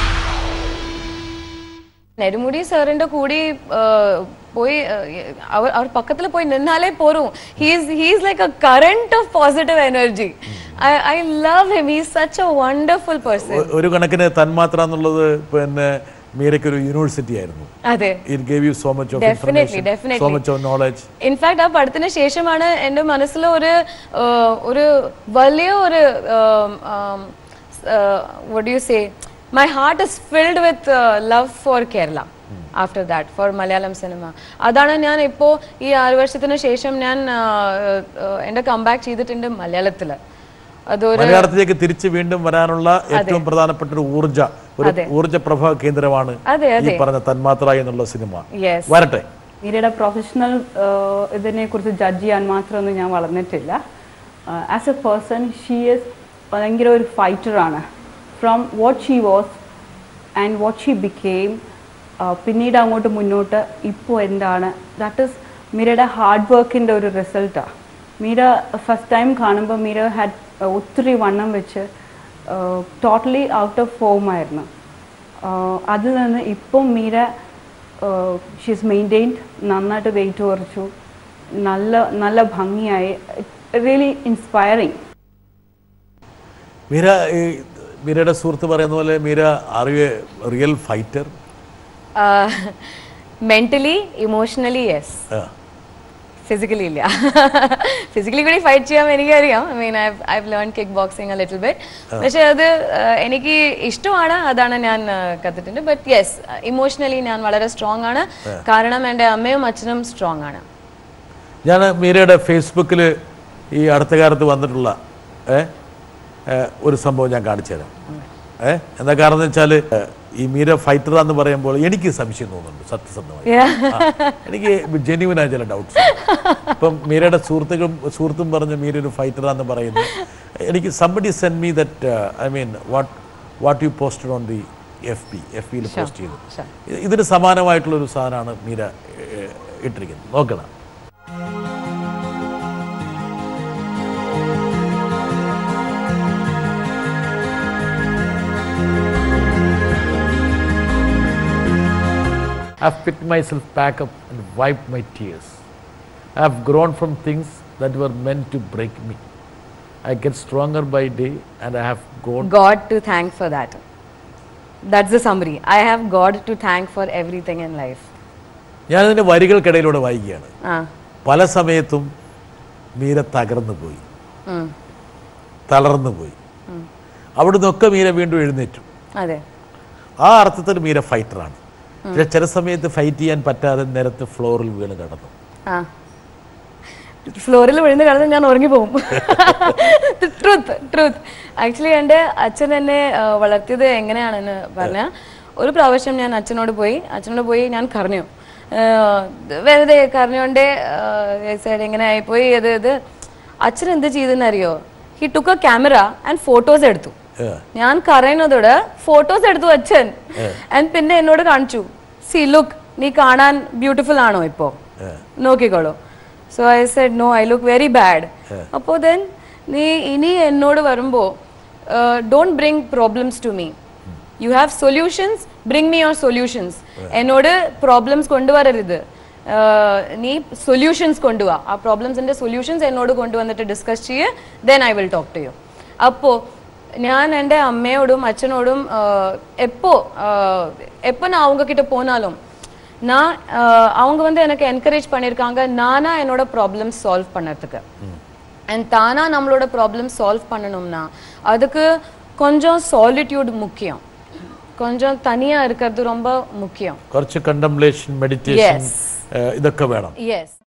നെടുമുടി സാറിന്റെ കൂടി ആ, പോയി ആ, അവർ അവർ പക്കത്തിൽ പോയി നിന്നാലേ പോരും he's he's like a current of positive energy I I love him he's such a wonderful person ഒ- ഒരു കണക്കിന് തന്മാത്ര എന്നുള്ളത് പിന്നെ മീരയ്ക്ക് ഒരു യൂണിവേഴ്സിറ്റി ആയിരുന്നു അതെ it gave you so much of Definitely, information definitely. So much of knowledge in fact ആ പടത്തിന് ശേഷമാണ് എൻ്റെ മനസ്സിൽ ഒരു ആ, ഒരു വലിയ ഒരു വട്ട് you say my heart is filled with love for Kerala after that for Malayalam cinema അതാണ് ഞാൻ ഇപ്പോൾ ഈ ആറ് വർഷത്തിന് ശേഷം ഞാൻ ആ, ആ, എൻ്റെ കംബാക്ക് ചെയ്തിട്ടുണ്ട് മലയാളത്തിൽ അതൊരു മലയാളത്തിലേക്ക് തിരിച്ച് വീണ്ടും വരാനുള്ള ഏറ്റവും പ്രധാനപ്പെട്ട ഒരു ഊർജ ഒരു അതെ. ഊർജ പ്രഭ കേന്ദ്രമാണ് അതെ, ഈ അതെ. പറഞ്ഞ തന്മാത്ര എന്നുള്ള സിനിമ യെസ് വരട്ടെ മീരയുടെ പ്രൊഫഷണൽ ഇതിനെ കുറിച്ച് ജഡ്ജ് ചെയ്യാൻ മാത്രമൊന്നും ഞാൻ വളർന്നിട്ടില്ല as a person she is ഭയങ്കര ഒരു ഫൈറ്ററാണ് from what she was and what she became പിന്നീട് അങ്ങോട്ട് മുന്നോട്ട് ഇപ്പോൾ എന്താണ് ദാറ്റ് ഈസ് മീരയുടെ ഹാർഡ് വർക്കിൻ്റെ ഒരു റിസൾട്ടാണ് മീര ഫസ്റ്റ് ടൈം കാണുമ്പോൾ മീര ഹാഡ് ഒത്തിരി വണ്ണം വെച്ച് ടോട്ടലി ഔട്ട് ഓഫ് ഫോം ആയിരുന്നു ആഹ് അതിൽ നിന്ന് ഇപ്പം മീര ഷീസ് മെയിൻറ്റെയിൻഡ് നന്നായിട്ട് വെയിറ്റ് കുറച്ചു നല്ല നല്ല ഭംഗിയായി റിയലി ഇൻസ്പയറിങ് മീര ഈ മീരയുടെ സുഹൃത്ത് പറയുന്ന പോലെ മീര അറിയ real fighter mentally emotionally yes physically ഇല്ല ഫിസിക്കലി കൂടി ഫൈറ്റ് ചെയ്യാൻ എനിക്കറിയാം I mean I I learn kickboxing little bit പക്ഷെ അത് ആ, എനിക്ക് ഇഷ്ടമാണ് അതാണ് ഞാൻ ആ, കത്തിട്ടുണ്ട് ബട്ട് യെസ് ഇമോഷണലി ഞാൻ വളരെ സ്ട്രോങ് ആണ് കാരണം എൻ്റെ അമ്മയും അച്ഛനും സ്ട്രോങ് ആണ് ഞാൻ മീരയുടെ ഫേസ്ബുക്കിൽ ഈ അടുത്ത കാലത്ത് വന്നിട്ടുള്ള ഏ, ഏ, ഒരു സംഭവം ഞാൻ കാണിച്ചു തരാം ഏ എന്താ കാരണം എന്ന് വെച്ചാൽ ഈ മീര ഫൈറ്റർ എന്ന് പറയുമ്പോൾ എനിക്ക് സംശയം തോന്നുന്നുണ്ട് സത്യസന്ധമായി ആ, എനിക്ക് ജെന്യൂനായ ചില ഡൗട്ട്സ് ഇപ്പം മീരയുടെ സുഹൃത്തുക്കളും സുഹൃത്തും പറഞ്ഞ് മീര ഒരു ഫൈറ്ററാന്ന് പറയുന്നു എനിക്ക് somebody send me that I mean what what you posted on the F B എഫ് ബിയിൽ പോസ്റ്റ് ചെയ്തു ഇത് ഇതിന് സമാനമായിട്ടുള്ള ഒരു സാധനമാണ് മീര ഏ, ഇട്ടിരിക്കുന്നത് നോക്കണം I've picked myself back up and wiped my tears. I've grown from things that were meant to break me. I get stronger by day and I have grown. God to thank for that. That's the summary. I have God to thank for everything in life. ഞാനതിൻ്റെ വരികൾക്കിടയിലൂടെ വായിക്കുകയാണ് ആ പല സമയത്തും മീര തകർന്നു പോയി ഉം. തളർന്നു പോയി അവിടെ നിന്നൊക്കെ മീര വീണ്ടും എഴുന്നേറ്റു അതെ ആ അർത്ഥത്തിൽ മീര ഫൈറ്ററാണ് പക്ഷെ ചില സമയത്ത് ഫൈറ്റ് ചെയ്യാൻ പറ്റാതെ നിരത്ത് ഫ്ലോറിൽ വീണ് കിടന്നു ആ ഫ്ലോറിൽ വിഴുന്ന് കിടന്ന് ഞാൻ ഉറങ്ങി പോകും ട്രൂത്ത് ട്രൂത്ത് ആക്ച്വലി എൻ്റെ അച്ഛൻ എന്നെ ആ, വളർത്തിയത് എങ്ങനെയാണെന്ന് പറഞ്ഞാൽ ഒരു പ്രാവശ്യം ഞാൻ അച്ഛനോട് പോയി അച്ഛനോട് പോയി ഞാൻ കരഞ്ഞു ആ, വെറുതെ കരഞ്ഞോണ്ടേ ആ, said ഇങ്ങനെ ആയിപ്പോയി ഇത് ഇത് അച്ഛൻ എന്ത് ചെയ്തെന്നറിയോ he took a camera and photos എടുത്തു ഞാൻ കരയുന്നതോട് ഫോട്ടോസ് എടുത്തു അച്ഛൻ ആൻഡ് പിന്നെ എന്നോട് കാണിച്ചു സി ലുക്ക് നീ കാണാൻ ബ്യൂട്ടിഫുൾ ആണോ ഇപ്പോ നോക്കിക്കോളൂ so I said no I look very bad അപ്പോൾ ദെൻ നീ ഇനി എന്നോട് വരുമ്പോ don't bring problems to me you have solutions bring me your solutions എന്നോട് പ്രോബ്ലംസ് കൊണ്ടുവരരുത് ആഹ് നീ സൊല്യൂഷൻസ് കൊണ്ടുവാ ആ പ്രോബ്ലംസിന്റെ സൊല്യൂഷൻസ് എന്നോട് കൊണ്ടുവന്നിട്ട് ഡിസ്കസ് ചെയ്യ് then I will talk to you അപ്പോൾ ഞാൻ എൻ്റെ അമ്മയോടും അച്ഛനോടും ஆஹ், எப்போ ஆஹ், எப்போ நான் அவங்க கிட்ட போனாலும் நான் ஆஹ், அவங்க வந்து எனக்கு என்கரேஜ் பண்ணியிருக்காங்க நானா என்னோட ப்ராப்ளம்ஸ் சால்வ் பண்ணறதுக்கு அண்ட் தானா நம்மளோட ப்ராப்ளம் சால்வ் பண்ணணும்னா அதுக்கு கொஞ்சம் சாலிட்யூட் முக்கியம் கொஞ்சம் தனியா இருக்கிறது ரொம்ப முக்கியம் കുറച്ച് കണ്ടംപ്ലേഷൻ മെഡിറ്റേഷൻ Yes. ഇതൊക്കെ വേണം യെസ്